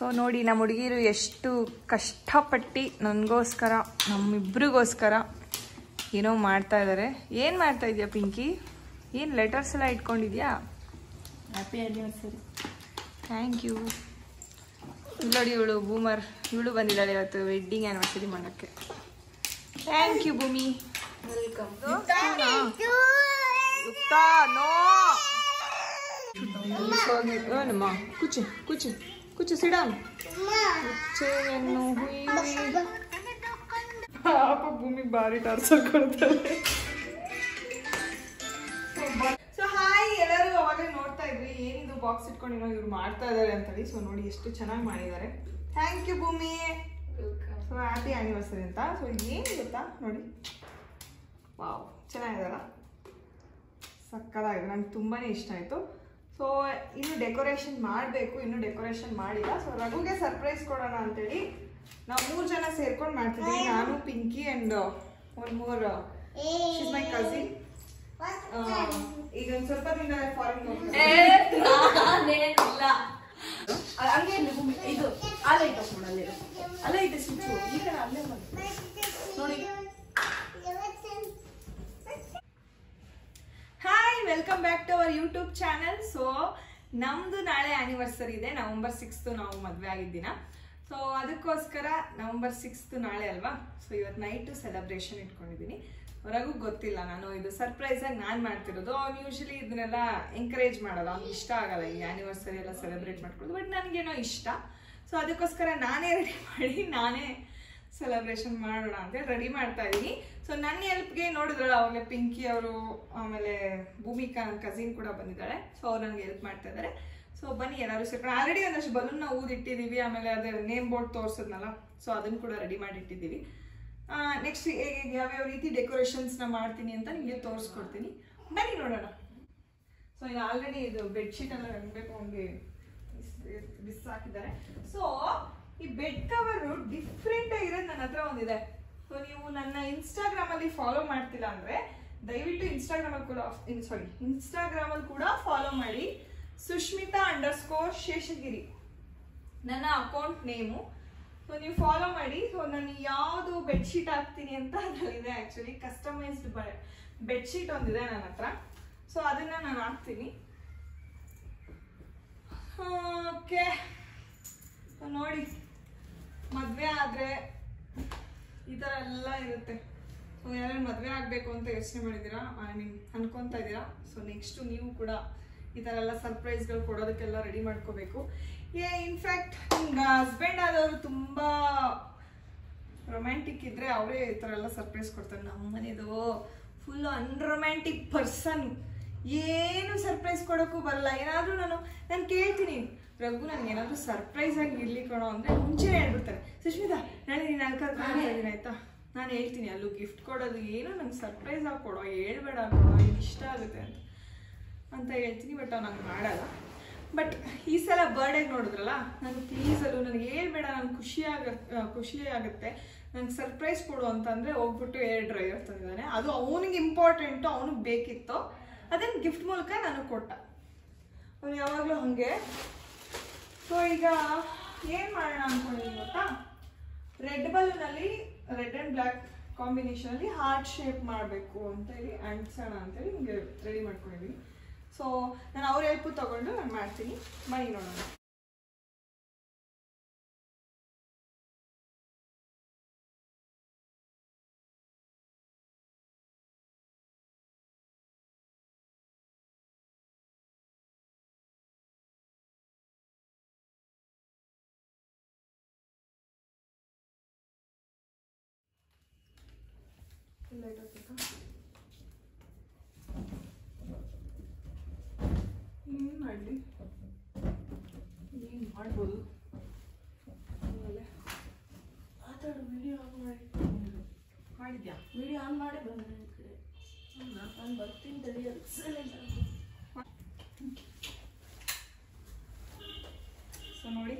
So ನೋಡಿ ನಮ್ಮ ಹುಡುಗಿರು ಎಷ್ಟು ಕಷ್ಟಪಟ್ಟು ನನಗೋಸ್ಕರ ನಮ್ಮಿಬ್ರಿಗೋಸ್ಕರ ಏನೋ ಮಾಡ್ತಾ ಇದ್ದಾರೆ ಏನು ಮಾಡ್ತಾ ಇದೆಯಾ ಪಿಂಕಿ ಏನು ಲೆಟರ್ಸ್ ಎಲ್ಲ ಇಟ್ಕೊಂಡಿದ್ಯಾ ಹ್ಯಾಪಿ ಆ್ಯನಿವರ್ಸರಿ ಥ್ಯಾಂಕ್ ಯು ನೋಡಿ ಇವಳು ಬೂಮರ್ ಇವಳು ಬಂದಿದ್ದಾಳೆ ಇವತ್ತು ವೆಡ್ಡಿಂಗ್ ಆ್ಯನಿವರ್ಸರಿ ಮಾಡೋಕ್ಕೆ thank you Bhoomi welcome Yukta no ಏನಮ್ಮ ಕುಚ್ಚು ಕುಚ್ಚು ಕುಚ್ಚು ಸಿಡಮ್ ಕುಚ್ಚೆಯನ್ನು ಹುಯ್ಯುವಿ ಪಾಪ ಭೂಮಿ ಬಾರಿ ಟಾರ್ಚರ್ ಕೊಡ್ತಾರೆ ಸೊ ಹಾಯ್ ಎಲ್ಲರೂ ಅವಾಗಲೇ ನೋಡ್ತಾ ಇದ್ವಿ ಏನಿದು ಬಾಕ್ಸ್ ಇಟ್ಕೊಂಡಿನೋ ಇವ್ರು ಮಾಡ್ತಾ ಇದ್ದಾರೆ ಅಂತೇಳಿ ಸೊ ನೋಡಿ ಎಷ್ಟು ಚೆನ್ನಾಗಿ ಮಾಡಿದ್ದಾರೆ thank you Bhoomi so happy anniversary ಅಂತ ಸೊ ಏನು ಗೊತ್ತಾ ನೋಡಿ ವಾವ್ ಚೆನ್ನಾಗಿದಾರ ಸಕ್ಕದಾಗಿದೆ ನಂಗೆ ತುಂಬಾ ಇಷ್ಟ ಆಯಿತು ಸೊ ಇನ್ನು ಡೆಕೋರೇಷನ್ ಮಾಡಬೇಕು ಇನ್ನು ಡೆಕೋರೇಷನ್ ಮಾಡಿಲ್ಲ ಸೊ ರಘುಗೆ ಸರ್ಪ್ರೈಸ್ ಕೊಡೋಣ ಅಂತೇಳಿ ನಾವು ಮೂರು ಜನ ಸೇರ್ಕೊಂಡು ಮಾಡ್ತಿದ್ದೀವಿ ನಾನು ಪಿಂಕಿ ಆ್ಯಂಡ್ ಒನ್ ಮೂರ್ ಇಸ್ ಮೈ ಕಸಿನ್ ಈಗ ಒಂದು ಸ್ವಲ್ಪ ದಿನ ಫಾರಿನ್ ನಾನೇನಿಲ್ಲ ಹಂಗೆ ಇಲ್ಲಿ ಭೂಮಿ ಇದು ಅಲ್ಲೇ ಇಟ್ಟು ಹೋಗ್ಬಿಡು, ಅಲ್ಲೇ ಇಡು. ಅಲ್ಲೇ ಇಟ್ಟು ಸ್ವಿಚ್ಚು ಈ ಕಡೆ ಅಲ್ಲೇ ಬಂದು ನೋಡಿ hi welcome back to our YouTube channel so ನಮ್ದು ನಾಳೆ ಆನಿವರ್ಸರಿ ಇದೆ ನವೆಂಬರ್ ಸಿಕ್ಸ್ತ್ ನಾವು ಮದುವೆ ಆಗಿದ್ದಿನ ಸೊ ಅದಕ್ಕೋಸ್ಕರ ನವೆಂಬರ್ ಸಿಕ್ಸ್ತ್ ನಾಳೆ ಅಲ್ವಾ ಸೊ ಇವತ್ತು ನೈಟು ಸೆಲೆಬ್ರೇಷನ್ ಇಟ್ಕೊಂಡಿದ್ದೀನಿ ಹೊರಗೂ ಗೊತ್ತಿಲ್ಲ ನಾನು ಇದು ಸರ್ಪ್ರೈಸ್ ಆಗಿ ನಾನು ಮಾಡ್ತಿರೋದು ಅವ್ನು ಯೂಶಲಿ ಇದನ್ನೆಲ್ಲ ಎಂಕರೇಜ್ ಮಾಡಲ್ಲ ಅವ್ನಿಗೆ ಇಷ್ಟ ಆಗಲ್ಲ ಈ ಆನಿವರ್ಸರಿ ಎಲ್ಲ ಸೆಲೆಬ್ರೇಟ್ ಮಾಡ್ಕೊಳ್ಳೋದು ಬಟ್ ನನಗೇನೋ ಇಷ್ಟ ಸೊ ಅದಕ್ಕೋಸ್ಕರ ನಾನೇ ರೆಡಿ ಮಾಡಿ ನಾನೇ ಸೆಲೆಬ್ರೇಷನ್ ಮಾಡೋಣ ಅಂತೇಳಿ ರೆಡಿ ಮಾಡ್ತಾ ಇದ್ದೀನಿ ಸೊ ನನ್ನ ಹೆಲ್ಪ್ಗೆ ನೋಡಿದ್ರಲ್ಲ ಅವಾಗಲೇ ಪಿಂಕಿ ಅವರು ಆಮೇಲೆ ಭೂಮಿಕಾ ನನ್ನ ಕಸಿನ್ ಕೂಡ ಬಂದಿದ್ದಾಳೆ ಸೊ ಅವ್ರು ನನಗೆ ಹೆಲ್ಪ್ ಮಾಡ್ತಾ ಇದ್ದಾರೆ ಸೊ ಬನ್ನಿ ಎಲ್ಲರೂ ಸೇರ್ಕೊಂಡು ಆಲ್ರೆಡಿ ಒಂದಷ್ಟು ಬಲೂನ್ನ ಊದಿಟ್ಟಿದ್ದೀವಿ ಆಮೇಲೆ ಅದೇ ನೇಮ್ ಬೋರ್ಡ್ ತೋರಿಸಿದ್ನಲ್ಲ ಸೊ ಅದನ್ನು ಕೂಡ ರೆಡಿ ಮಾಡಿಟ್ಟಿದ್ದೀವಿ ನೆಕ್ಸ್ಟ್ ಹೇಗೆ ಯಾವ್ಯಾವ ರೀತಿ ಡೆಕೋರೇಷನ್ಸ್ನ ಮಾಡ್ತೀನಿ ಅಂತ ನಿಮಗೆ ತೋರಿಸ್ಕೊಡ್ತೀನಿ ಬನ್ನಿ ನೋಡೋಣ ಸೊ ಈಗ ಆಲ್ರೆಡಿ ಇದು ಬೆಡ್ಶೀಟ್ ಎಲ್ಲ ಹೆಂಗ್ಬೇಕು ಹಂಗೆ ಬಿಸ್ ಹಾಕಿದ್ದಾರೆ ಸೊ ಈ ಬೆಡ್ ಕವರ್ ಡಿಫ್ರೆಂಟ್ ಆಗಿರೋದು ನನ್ನ ಹತ್ರ ಒಂದಿದೆ ಸೊ ನೀವು ನನ್ನ ಇನ್ಸ್ಟಾಗ್ರಾಮ್ ಅಲ್ಲಿ ಫಾಲೋ ಮಾಡ್ತಿಲ್ಲ ಅಂದ್ರೆ ದಯವಿಟ್ಟು ಇನ್ಸ್ಟಾಗ್ರಾಮ್ ಅಲ್ಲಿ ಕೂಡ ಸಾರಿ ಇನ್ಸ್ಟಾಗ್ರಾಮ್ ಅಲ್ಲಿ ಕೂಡ ಫಾಲೋ ಮಾಡಿ ಸುಷ್ಮಿತಾ ಅಂಡರ್ ಸ್ಕೋರ್ ಶೇಷಗಿರಿ ನನ್ನ ಅಕೌಂಟ್ ನೇಮು ಸೊ ನೀವು ಫಾಲೋ ಮಾಡಿ ಸೊ ನಾನು ಯಾವುದು ಬೆಡ್ಶೀಟ್ ಹಾಕ್ತೀನಿ ಅಂತ ಅದರಲ್ಲಿದೆ ಆ್ಯಕ್ಚುಲಿ ಕಸ್ಟಮೈಸ್ಡ್ ಬೆಡ್ಶೀಟ್ ಒಂದಿದೆ ನನ್ನ ಹತ್ರ ಸೊ ಅದನ್ನ ನಾನು ಹಾಕ್ತೀನಿ ಓಕೆ ನೋಡಿ ಮದುವೆ ಆದರೆ ಈ ಥರ ಎಲ್ಲ ಇರುತ್ತೆ ಸೊ ಯಾರು ಮದುವೆ ಆಗಬೇಕು ಅಂತ ಯೋಚನೆ ಮಾಡಿದ್ದೀರಾ ಐ ಮೀನ್ ಅನ್ಕೊತಾ ಇದ್ದೀರಾ ಸೊ ನೆಕ್ಸ್ಟು ನೀವು ಕೂಡ ಈ ಥರ ಎಲ್ಲ ಸರ್ಪ್ರೈಸ್ಗಳು ಕೊಡೋದಕ್ಕೆಲ್ಲ ರೆಡಿ ಮಾಡ್ಕೋಬೇಕು ಏ ಇನ್ಫ್ಯಾಕ್ಟ್ ನಿಮ್ಗೆ ಹಸ್ಬೆಂಡ್ ಆದವರು ತುಂಬ ರೊಮ್ಯಾಂಟಿಕ್ ಇದ್ರೆ ಅವರೇ ಈ ಥರ ಎಲ್ಲ ಸರ್ಪ್ರೈಸ್ ಕೊಡ್ತಾರೆ ನಮ್ಮ ಮನೆದು ಫುಲ್ ಅನ್ರೊಮ್ಯಾಂಟಿಕ್ ಪರ್ಸನ್ ಏನು ಸರ್ಪ್ರೈಸ್ ಕೊಡೋಕ್ಕೂ ಬರಲ್ಲ ಏನಾದರೂ ನಾನು ನಾನು ಕೇಳ್ತೀನಿ ರಘು ನನಗೆ ಏನಾದರೂ ಸರ್ಪ್ರೈಸ್ ಆಗಿ ಇರ್ಲಿ ಕೊಡೋ ಅಂದರೆ ಮುಂಚೆ ಹೇಳ್ಬಿಡ್ತಾರೆ ಸುಷ್ಮಿತಾ ನಾಳೆ ನೀನು ಅಲ್ಕಾದ್ರೆ ಇದ್ದೀನಿ ಆಯ್ತಾ ನಾನು ಹೇಳ್ತೀನಿ ಅಲ್ಲೂ ಗಿಫ್ಟ್ ಕೊಡೋದು ಏನು ನಂಗೆ ಸರ್ಪ್ರೈಸ್ ಆಗಿ ಕೊಡೋ ಹೇಳ್ಬೇಡ ಕೊಡೋ ಇದು ಇಷ್ಟ ಆಗುತ್ತೆ ಅಂತ ಅಂತ ಹೇಳ್ತೀನಿ ಬಟ್ ಅವ್ನು ನಂಗೆ ಮಾಡಲ್ಲ ಬಟ್ ಈ ಸಲ ಬರ್ಡೇಗೆ ನೋಡಿದ್ರಲ್ಲ ನಾನು ಪ್ಲೀಸ್ ಅಲ್ಲೂ ನನಗೆ ಹೇಳ್ಬೇಡ ನನಗೆ ಖುಷಿ ಆಗ ಖುಷಿ ಆಗುತ್ತೆ ನಂಗೆ ಸರ್ಪ್ರೈಸ್ ಕೊಡು ಅಂತಂದರೆ ಹೋಗ್ಬಿಟ್ಟು ಏರ್ ಡ್ರೈವರ್ ತಂದಿದ್ದಾನೆ ಅದು ಅವನಿಗೆ ಇಂಪಾರ್ಟೆಂಟು ಅವನಿಗೆ ಬೇಕಿತ್ತು ಅದನ್ನು ಗಿಫ್ಟ್ ಮೂಲಕ ನನಗೆ ಕೊಟ್ಟ ಅವ್ನು ಯಾವಾಗಲೂ ಹಾಗೆ ಸೊ ಈಗ ಏನು ಮಾಡೋಣ ಅಂದ್ಕೊಂಡಿದ್ದೀನಿ ಗೊತ್ತಾ ರೆಡ್ ಬಲೂನಲ್ಲಿ ರೆಡ್ ಆ್ಯಂಡ್ ಬ್ಲ್ಯಾಕ್ ಕಾಂಬಿನೇಷನಲ್ಲಿ ಹಾರ್ಟ್ ಶೇಪ್ ಮಾಡಬೇಕು ಅಂತೇಳಿ ಅಂಟಿಸೋಣ ಅಂತೇಳಿ ನಿಮಗೆ ರೆಡಿ ಮಾಡ್ಕೊಂಡಿದ್ದೀನಿ ಸೊ ನಾನು ಅವ್ರ ಹೆಲ್ಪು ತಗೊಂಡು ನಾನು ಮಾಡ್ತೀನಿ ಬನ್ನಿ ನೋಡೋಣ ಲೈಟ್ ಹಾಕ್ಬೇಕಾ ಏನು ಮಾಡಲಿ ಏನು ಮಾಡ್ಬೋದು ಆಮೇಲೆ ಮಾತಾಡು ವಿಡಿಯೋ ಆನ್ ಮಾಡಿ ಮಾಡಿದ್ಯಾ ವಿಡಿಯೋ ಆನ್ ಮಾಡಿ ಬಂದೆ ನನ್ನ ಕಡೆ ನಾನು ಬರ್ತೀನಿ ತಡಿ ಅದಕ್ಕೆ ಸೈಲೆಂಟ್ ಸೊ ನೋಡಿ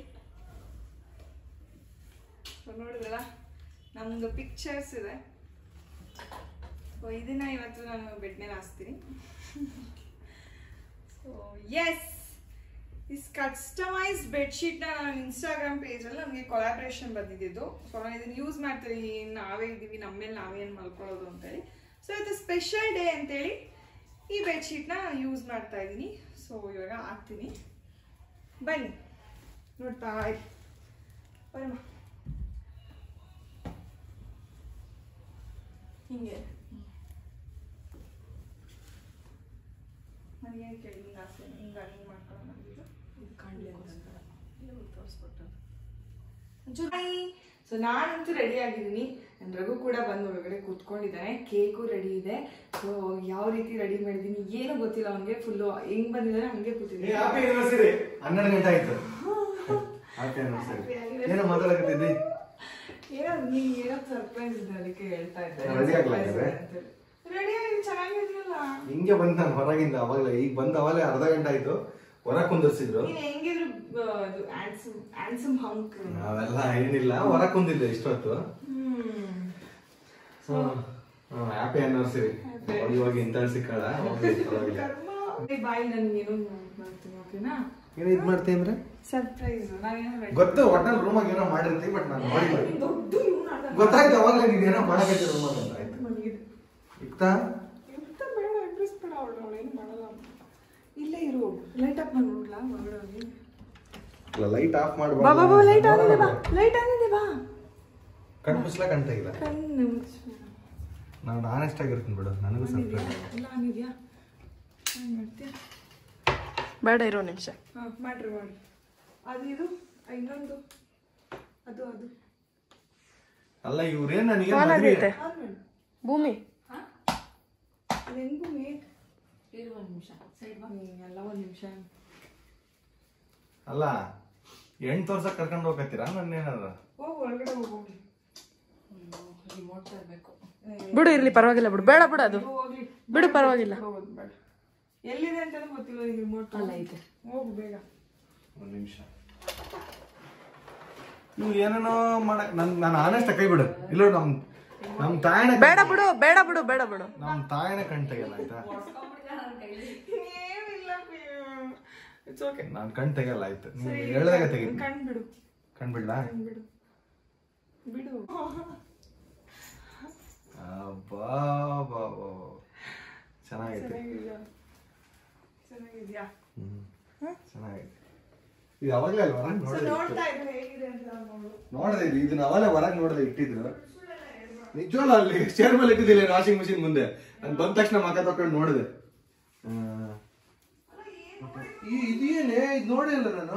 ಸೊ ನೋಡಿದ್ರಲ್ಲ ನಮ್ಮದು ಪಿಕ್ಚರ್ಸ್ ಇದೆ ಸೊ ಇದನ್ನ ಇವತ್ತು ನಾನು ಬೆಡ್ ಮೇಲೆ ಹಾಸ್ತೀನಿ ಸೊ ಎಸ್ ಇಸ್ ಕಸ್ಟಮೈಸ್ ಬೆಡ್ಶೀಟ್ನ ನಾನು ಇನ್ಸ್ಟಾಗ್ರಾಮ್ ಪೇಜಲ್ಲಿ ನನಗೆ ಕೊಲಾಬ್ರೇಷನ್ ಬಂದಿದ್ದು ಸೊ ನಾನು ಇದನ್ನ ಯೂಸ್ ಮಾಡ್ತೀನಿ ನಾವೇ ಇದ್ದೀವಿ ನಮ್ಮ ಮೇಲೆ ನಾವೇನು ಮಲ್ಕೊಳ್ಳೋದು ಅಂತೇಳಿ ಸೊ ಇದು ಸ್ಪೆಷಲ್ ಡೇ ಅಂತೇಳಿ ಈ ಬೆಡ್ಶೀಟ್ನ ಯೂಸ್ ಮಾಡ್ತಾ ಇದ್ದೀನಿ ಸೊ ಇವಾಗ ಹಾಕ್ತೀನಿ ಬನ್ನಿ ನೋಡ್ತಾ ಇರಿ ಬರಮ್ಮ ಹಿಂಗೆ ನನಗೇನು ಕೇಳಿ ಹಿಂಗೆ ಆಸೆ ಹಿಂಗೆ ಹಿಂಗೆ ಮಾಡ್ಕೊಳ್ಳೋಣ ಅಂದಿದ್ದು. ಇದು ಕಾಣ್ಲಿ ಅಂತ ತೋರಿಸ್ಕೊಟ್ಟು ಸೊ ನಾನಂತೂ ರೆಡಿ ಆಗಿದ್ದೀನಿ ನನ್ನ ರಘು ಕೂಡ ಬಂದು ಒಳಗಡೆ ಕೂತ್ಕೊಂಡಿದ್ದಾನೆ ಕೇಕು ರೆಡಿ ಇದೆ ಸೊ ಯಾವ ರೀತಿ ರೆಡಿ ಮಾಡಿದ್ದೀನಿ ಏನು ಗೊತ್ತಿಲ್ಲ ಅವನಿಗೆ ಫುಲ್ಲು ಹೆಂಗ್ ಬಂದಿದ್ದಾನೆ ಹಂಗೆ ಕೂತಿದ್ದೀನಿ ಹ್ಯಾಪಿ ಆನಿವರ್ಸರಿ ಹನ್ನೆರಡು ಗಂಟೆ ಆಯ್ತು ಹ್ಯಾಪಿ ಆನಿವರ್ಸರಿ ಏನೋ ಮಾತಾಡಕತ್ತಿದ್ದಿ ಏನೋ ನೀನ್ ಏನೋ ಸರ್ಪ್ರೈಸ್ ಇದೆ ಅದಕ್ಕೆ ಹೇಳ್ತಾ ಇದ್ದೆ Ready ಆಗ್ಲಾಗಿದೆ? ರೆಡಿ ಆಗಿ ಚೆನ್ನಾಗಿದ್ರಲ್ಲ ಹಿಂಗೆ ಬಂದ್ ನಾನು ಹೊರಗಿಂದ ಅವಾಗಲೇ ಈಗ ಬಂದ ಅವಾಗಲೇ ಅರ್ಧ ಗಂಟೆ ಆಯ್ತು ಹೊರ ಕುಂದಿರ್ಸಿದ್ರು ನೀನ್ ಹೆಂಗಿದ್ರು ಆ, ಅದು ಆನ್ಸಮ್ ಆನ್ಸಮ್ ಹಂಕ್ ಅವೆಲ್ಲ ಏನಿಲ್ಲ ಹೊರ ಕುಂದಿದ್ದೆ ಇಷ್ಟೊತ್ತು ಹ್ಮ್ ಸೊ ಹ್ಯಾಪಿ ಆನಿವರ್ಸರಿ ಇವಾಗ ಇಂತ ಸಿಕ್ಕಳ ಕರ್ಮ ಬಾಯಿ ನನ್ಗೆ ಏನೋ ಮಾಡ್ತೀನಿ ಓಕೆನಾ ಏನು ಇದ್ ಮಾಡ್ತೀನಿ ಅಂದ್ರೆ ಸರ್ಪ್ರೈಸ್ ನಾನೇನೋ ರೆಡಿ ಗೊತ್ತು ಒಟ್ಟಲ್ಲಿ ರೂಮಾಗ ಏನೋ ಮಾಡಿರ್ತೀವಿ ಬಟ್ ನಾನು ನೋಡಿಲ್ಲ ದೊಡ್ಡ ಇವ್ನು ಅದ. ಗೊತ್ತಾಯ್ತು ಅವಾಗಲೇ ನೀನ್ ಏನೋ ಮಾಡಕತ್ತಿ ರೂಮಾಗ ಅಂತ ಆಯ್ತು ಮಲಗಿದೆ. ಇಕ್ತಾ ಎಂತ ಬೇಡ ಇಂಪ್ರೆಸ್ ಬೇಡ ಅವಳು ಅವಳೇನು ಮಾಡಲ್ಲ ಇಲ್ಲೇ ಇರು ಲೈಟ್ ಆಫ್ ಮಾಡಿ ನೋಡ್ಲಾ ಹೊರಗಡೆ ಹೋಗಿ ಲೈಟ್ ಆಫ್ ಬಾ ಬಾ ಬಾ ಲೈಟ್ ಆಗಿದೆ ಬಾ ಮಾಡ್ಬಾರ್ದು ಲೈಟ್ ಆಗಿದೆ ಬಾ ಕಣ್ ಮುಸ್ಲ ಕಣ್ ತೆಗಿಲ್ಲ ಕಣ್ಣು ಮುಚ್ಚ್ಬೇಡ. ನಾನು ಆನೆಸ್ಟ್ ಆಗಿರ್ತೀನಿ ಬಿಡು ನನಗೂ ಬಂದಿದ್ಯಾ? ಸರ್ಪ್ರೈಸ್ ಇಲ್ಲ ಆಗಿದ್ಯಾ ಹಂಗೆ ಮಾಡ್ತೀಯಾ ಬೇಡ ಇರೋ ನಿಮಿಷ ಹಾಂ ಮಾಡ್ರಿ ಮಾಡಿ ಅದು ಇದು ಆ, ಇನ್ನೊಂದು ಅದು ಅದು ಅಲ್ಲ ಇವ್ರೇನ್ ನನಗೆ ಕಾಲ್ ಮದ್ವೆ- ಆಗೈತೆ ಆದ್ಮೇಲೆ ಭೂಮಿ ಹಾಂ ಅದು ಹೆಂಗೂ ಮೇ ಇರು ಒಂದು ನಿಮಿಷ ಸೈಡ್ ಎಲ್ಲ ಒಂದು ನಿಮಿಷ ಅಲ್ಲ ಹೆಣ್ ತೋರ್ಸಕ್ ಕರ್ಕೊಂಡು ಹೋಗತ್ತೀರಾ ನನ್ನ ಏನಾರ ಹೋಗು ಒಳಗಡೆ ಹೋಗಿ ರಿಮೋಟ್ ತರಬೇಕು ಬಿಡು ಇರ್ಲಿ ಪರವಾಗಿಲ್ಲ ಬಿಡು ಬೇಡ ಬಿಡು ಅದು ಹೋಗ್ಲಿ ಬಿಡು ಪರವಾಗಿಲ್ಲ ಹೋಗೋದು ಬೇಡ ಎಲ್ಲಿದೆ ಅಂತಾನು ಗೊತ್ತಿಲ್ಲ ಈಗ ರಿಮೋಟ್ ಅಲ್ಲ ಐತೆ ಹೋಗು ಬೇಗ ಒಂದ್ ನಿಮಿಷ ನೀವು ಏನೇನೋ ಮಾಡಕ್ ನನ್ ನಾನು ಆನೆಸ್ಟ್ ಕೈ ಬಿಡು ಇಲ್ಲ ನಮ್ ನಮ್ ತಾಯಣ ಬೇಡ ಬಿಡು ಬೇಡ ಬಿಡು ಬೇಡ ಬಿಡು ನಮ್ ತಾಯಣ ಕಣ್ ತೆಗಿಯಲ್ಲ ಆಯ್ತಾ ಏನಿಲ್ಲ ಇಟ್ಸ್ ಓಕೆ ನಾನ್ ಕಣ್ ತೆಗಿಯಲ್ಲ ಆಯ್ತು ನೀವು ಹೇಳ್ದಾಗ ತೆಗಿತೀನಿ ಕಣ್ ಬಿಡು ಕಣ್ ಬಿಡ್ಲಾ ಕಣ್ ಬಿಡು ಬಿಡು ಅಬ್ಬಾ ಬಾ ಬಾ. ಚೆನ್ನಾಗೈತೆ ಚೆನ್ನಾಗಿದ್ಯಾ ಚೆನ್ನಾಗಿದ್ಯಾ ಹ್ಮ್ ಚೆನ್ನಾಗೈತೆ ಇದು ಅವಾಗಲೇ ಅಲ್ವಾ ಸೊ ನೋಡಿದೆ ನೋಡ್ತಾ ಇದ್ರು ಹೇಗಿದೆ ಅಂತ ನೋಡು ನೋಡಿದೆ ಇದು ಇದನ್ನ ಅವಾಗಲೇ ಹೊರಗೆ ನೋಡಿದೆ ಇಟ್ಟಿದ್ರು ನಿಜವಲ್ಲ ಅಲ್ಲಿ ಚೇರ್ ಮೇಲೆ ಇಟ್ಟಿದ್ದಿಲ್ಲ ವಾಷಿಂಗ್ ಮಿಷಿನ್ ಮುಂದೆ ನಾನು ಬಂದ ತಕ್ಷಣ ಮಕ ತಕೊಂಡು ನೋಡಿದೆ ಈ ಇದೇನೆ ಇದು ನೋಡೇ ಇಲ್ಲ ನಾನು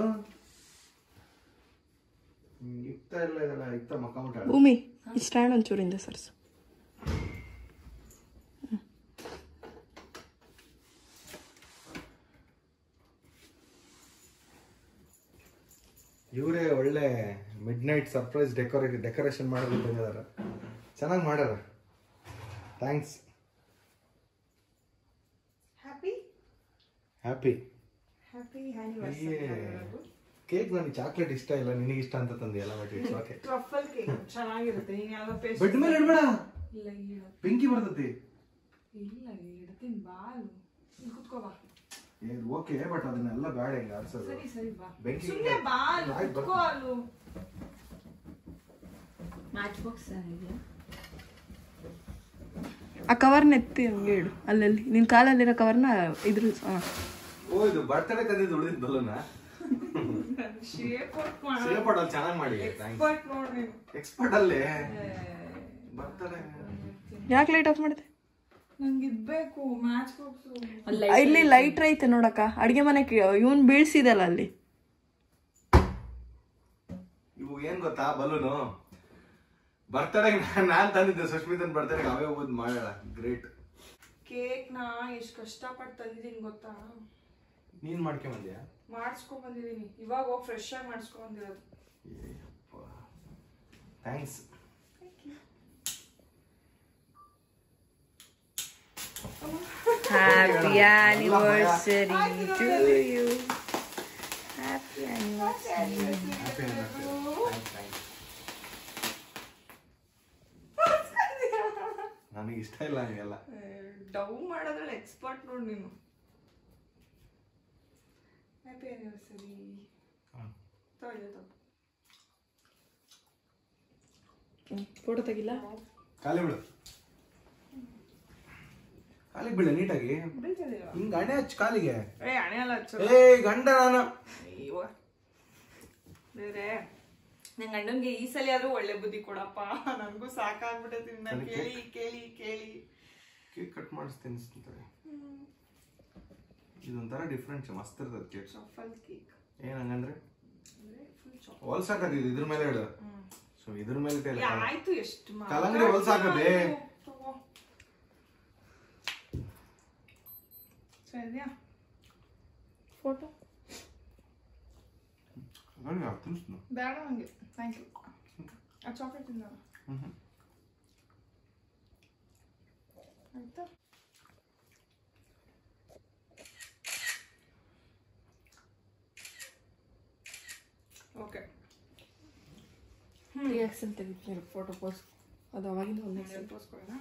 ಹ್ಮ್, ಇಕ್ತ ಇಲ್ಲ ಇದೆಲ್ಲ ಇಕ್ತ ಮಕ್ಕ ಮುಟ್ಟ ಭೂಮಿ ಈ ಸ್ಟ್ಯಾಂಡ್ ಒಂಚೂರಿಂದ ಸರ್ಸು ಇವರೇ ಒಳ್ಳೆ midnight surprise decorate decoration ಮಾಡೋದು ಬಂದಿದಾರ ಚೆನ್ನಾಗಿ ಮಾಡ್ಯಾರ thanks happy happy happy anniversary cake ನನಗೆ ಚಾಕ್ಲೇಟ್ ಇಷ್ಟ ಇಲ್ಲ ನಿನಗೆ ಇಷ್ಟ ಅಂತ ತಂದಿಯಲ್ಲ but it's okay truffle cake ಚೆನ್ನಾಗಿರುತ್ತೆ ನೀನ್ ಯಾವ್ದೋ ಪೇಸ್ಟ್ ಬೆಡ್ ಮೇಲೆ ಇಡ್ಬೇಡ ಇಲ್ಲ ಇಲ್ಲ ಬೆಂಕಿ ಬರ್ತತಿ ಇಲ್ಲ ಇಡ್ತೀನಿ ಬಾಲು ಇಲ್ಲಿ ಕುತ್ಕೋ ಬಾ ಇದು ಓಕೆ ಬಟ್ ಅದನ್ನೆಲ್ಲ ಬೇಡ ಹಿಂಗ ಆಡ್ಸೋದು ಸರಿ ಸರಿ ಬಾ ಬೆಂಕಿ ಸುಮ್ನೆ ಬಾಲ್ ಆಯ್ತು, ಕುತ್ಕೋ ಅಲ್ಲು ಮ್ಯಾಚ್ ಬಾಕ್ಸ್ ಆ ಕವರ್ನ ಎತ್ತಿ ಹಂಗೆ ಇಡು ಅಲ್ಲಲ್ಲಿ ನಿನ್ ಕಾಲಲ್ಲಿರೋ ಕವರ್ನ ಇದ್ರ ಹಾ. ಓ ಇದು ಬರ್ತಡೇ ತಂದಿದ್ದು ಉಳಿದಿದ್ದು ಬಲೂನ ಶೇಪ್ ವರ್ಕ್ ಮಾಡ ಸೇಪಡ್ ಅಲ್ಲಿ ಚೆನ್ನಾಗಿ ಮಾಡಿ ಬಟ್ ನೋಡ್ ನೀನು ಎಕ್ಸ್ಪರ್ಟ್ ಅಲ್ಲೇ ಬರ್ತಡೇ ಯಾಕೆ ಲೈಟ್ ಆಫ್ ಮಾಡಿದೆ ನಂಗೆ ಇದ್ಬೇಕು ಮ್ಯಾಚ್ ಬಾಕ್ಸ್ ಇಲ್ಲಿ ಲೈಟ್ ಐತೆ ನೋಡಕ್ಕ ಅಡ್ಗೆ ಮನೆ ಇವನ್ ಬೀಳ್ಸಿದಲ್ಲ ಅಲ್ಲಿ ಇವು ಏನ್ ಗೊತ್ತಾ ಬಲೂನು ಬರ್ತಡೇ ನಾನ್ ತಂದಿದ್ದೆ ಸುಷ್ಮಿತನ್ ಬರ್ತಡೇ ಅವೇ ಓದ್ ಮಾಡ್ಯಾಳ ಗ್ರೇಟ್ ಕೇಕ್ ನಾ ಎಷ್ಟು ಕಷ್ಟಪಟ್ಟು ತಂದಿದ್ದೀನಿ ಗೊತ್ತಾ ನೀನ್ ಮಾಡ್ಕೊಂಬಂದ್ಯಾ ಮಾಡಿಸ್ಕೊಂಡ್ ಬಂದಿದ್ದೀನಿ ಇವಾಗ ಹೋಗಿ ಫ್ರೆಶ್ ಆಗಿ ಮಾಡಿಸ್ಕೊಂಡ್ ಬಂದಿರೋದು thanks happy anniversary to you happy anniversary ನನಗೆ ಇಷ್ಟ ಇಲ್ಲ ಹಂಗೆಲ್ಲ ಡವ್ ಮಾಡೋದ್ರಲ್ಲಿ ಎಕ್ಸ್ಪರ್ಟ್ ನೋಡ್ ನೀನು ಹ್ಯಾಪಿ ಆನಿವರ್ಸರಿ ತಗೊಳ್ಳಿ ಫೋಟೋ ತೆಗಿಲ್ಲ ಖಾಲಿ ಬಿಡು ಕಾಲಿಗೆ ಬೀಳ ನೀಟಾಗಿ ಬೀಳ್ತದಿಲ್ವಾ ಹಿಂಗ್ ಅಣೆ ಹಚ್ಚ ಕಾಲಿಗೆ ಏ ಹಣೆ ಎಲ್ಲ ಹಚ್ಚು ಏ ಗಂಡ ನಾನು ಅಯ್ಯೋ ಬೇರೆ ನಂಗೆ ಗಂಡನ್ಗೆ ಈ ಸಲ ಆದ್ರೂ ಒಳ್ಳೆ ಬುದ್ಧಿ ಕೊಡಪ್ಪ ನನಗೂ ಸಾಕಾಗ್ಬಿಟ್ಟೈತಿ ನಿನ್ನ ಸರಿ, ಕೇಳಿ ಕೇಳಿ ಕೇಳಿ ಕೇಕ್ ಕಟ್ ಮಾಡಿಸ್ತೀನಿ ಅಂತಾರೆ ಇದೊಂಥರ ಡಿಫ್ರೆಂಟ್ ಮಸ್ತ್ ಇರ್ತದೆ ಕೇಕ್ ಚಫಲ್ ಕೇಕ್ ಏನ್ ಹಂಗಂದ್ರೆ ಅಂದ್ರೆ ಫುಲ್ ಚಾಕ್ ಹೊಲ್ಸಾಕದ್ ಇದು ಇದ್ರ ಮೇಲೆ ಹೇಳು ಸೊ ಇದ್ರ ಮೇಲೆ ತೇಲ ಆಯ್ತು ಎಷ್ಟು ಮಾತಾಡ್ತೀಯ? ಕಲ್ಲಂಗಡಿ ಹೊಲ್ಸಾಕದೆ. ತಗೋ. ಸರಿಯಾ ಫೋಟೋ ತಿನ್ಸ್ನು ಬೇಡ ನಂಗೆ ಥ್ಯಾಂಕ್ ಯು ಆ ಚಾಕ್ಲೇಟ್ ತಿಂದ ಹ್ಮ್ ಆಯ್ತಾ ಓಕೆ ರಿಯಾಕ್ಷನ್ ತೆಗಿತೀನಿ ಫೋಟೋ ಪೋಸ್ ಅದು ಅವಾಗಿಂದ ಒಂದೇ ನೆನಪಿಸ್ಕೊಳ್ಳೋಣ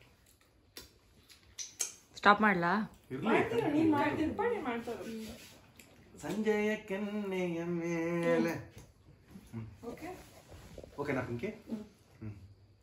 ಸ್ಟಾಪ್ ಮಾಡ್ಲಾ ಇರ್ಲಿ ತಿರ್ಪಣಿ ಮಾಡ್ತಾರೆ ಸಂಜೆಯ ಕೆನ್ನೆಯ ಮೇಲೆ ಓಕೆ ಓಕೆನಾ ಪಿಂಕಿ ಹ್ಮ್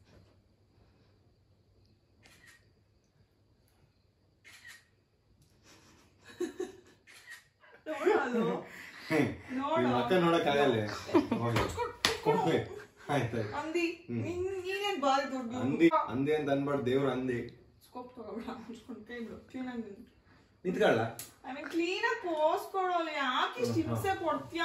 ನೋಡು ಅದು ನೋಡು. ಅಕ್ಕ ನೋಡಕ್ ಆಗಲ್ಲ ಹೋಗಿ ಆಯ್ತಾಯ್ತು ಅಂದಿ ನೀನ್ ನೀನೇನ್ ಬಾರಿ ದೊಡ್ಡ ಅಂದಿ ಅಂದೆ ಅಂತ ಅನ್ಬಾರ್ದು ದೇವ್ರ ಅಂದಿ ಸ್ಕೋಪ್ ತಗೋಬೇಡ ಮುಚ್ಕೊಂಡು ಕೈ ಬಿಡು ಕ್ಲೀನ್ ಆಗಿ ನಿಂತ್ಕೊಳ್ಳ ಆಮೇಲೆ ಕ್ಲೀನ್ ಆಗಿ ಪೋಸ್ ಕೊಡೋಲ್ಲ ಯಾಕೆ ಇಷ್ಟು ಹಿಂಸೆ ಕೊಡ್ತೀಯ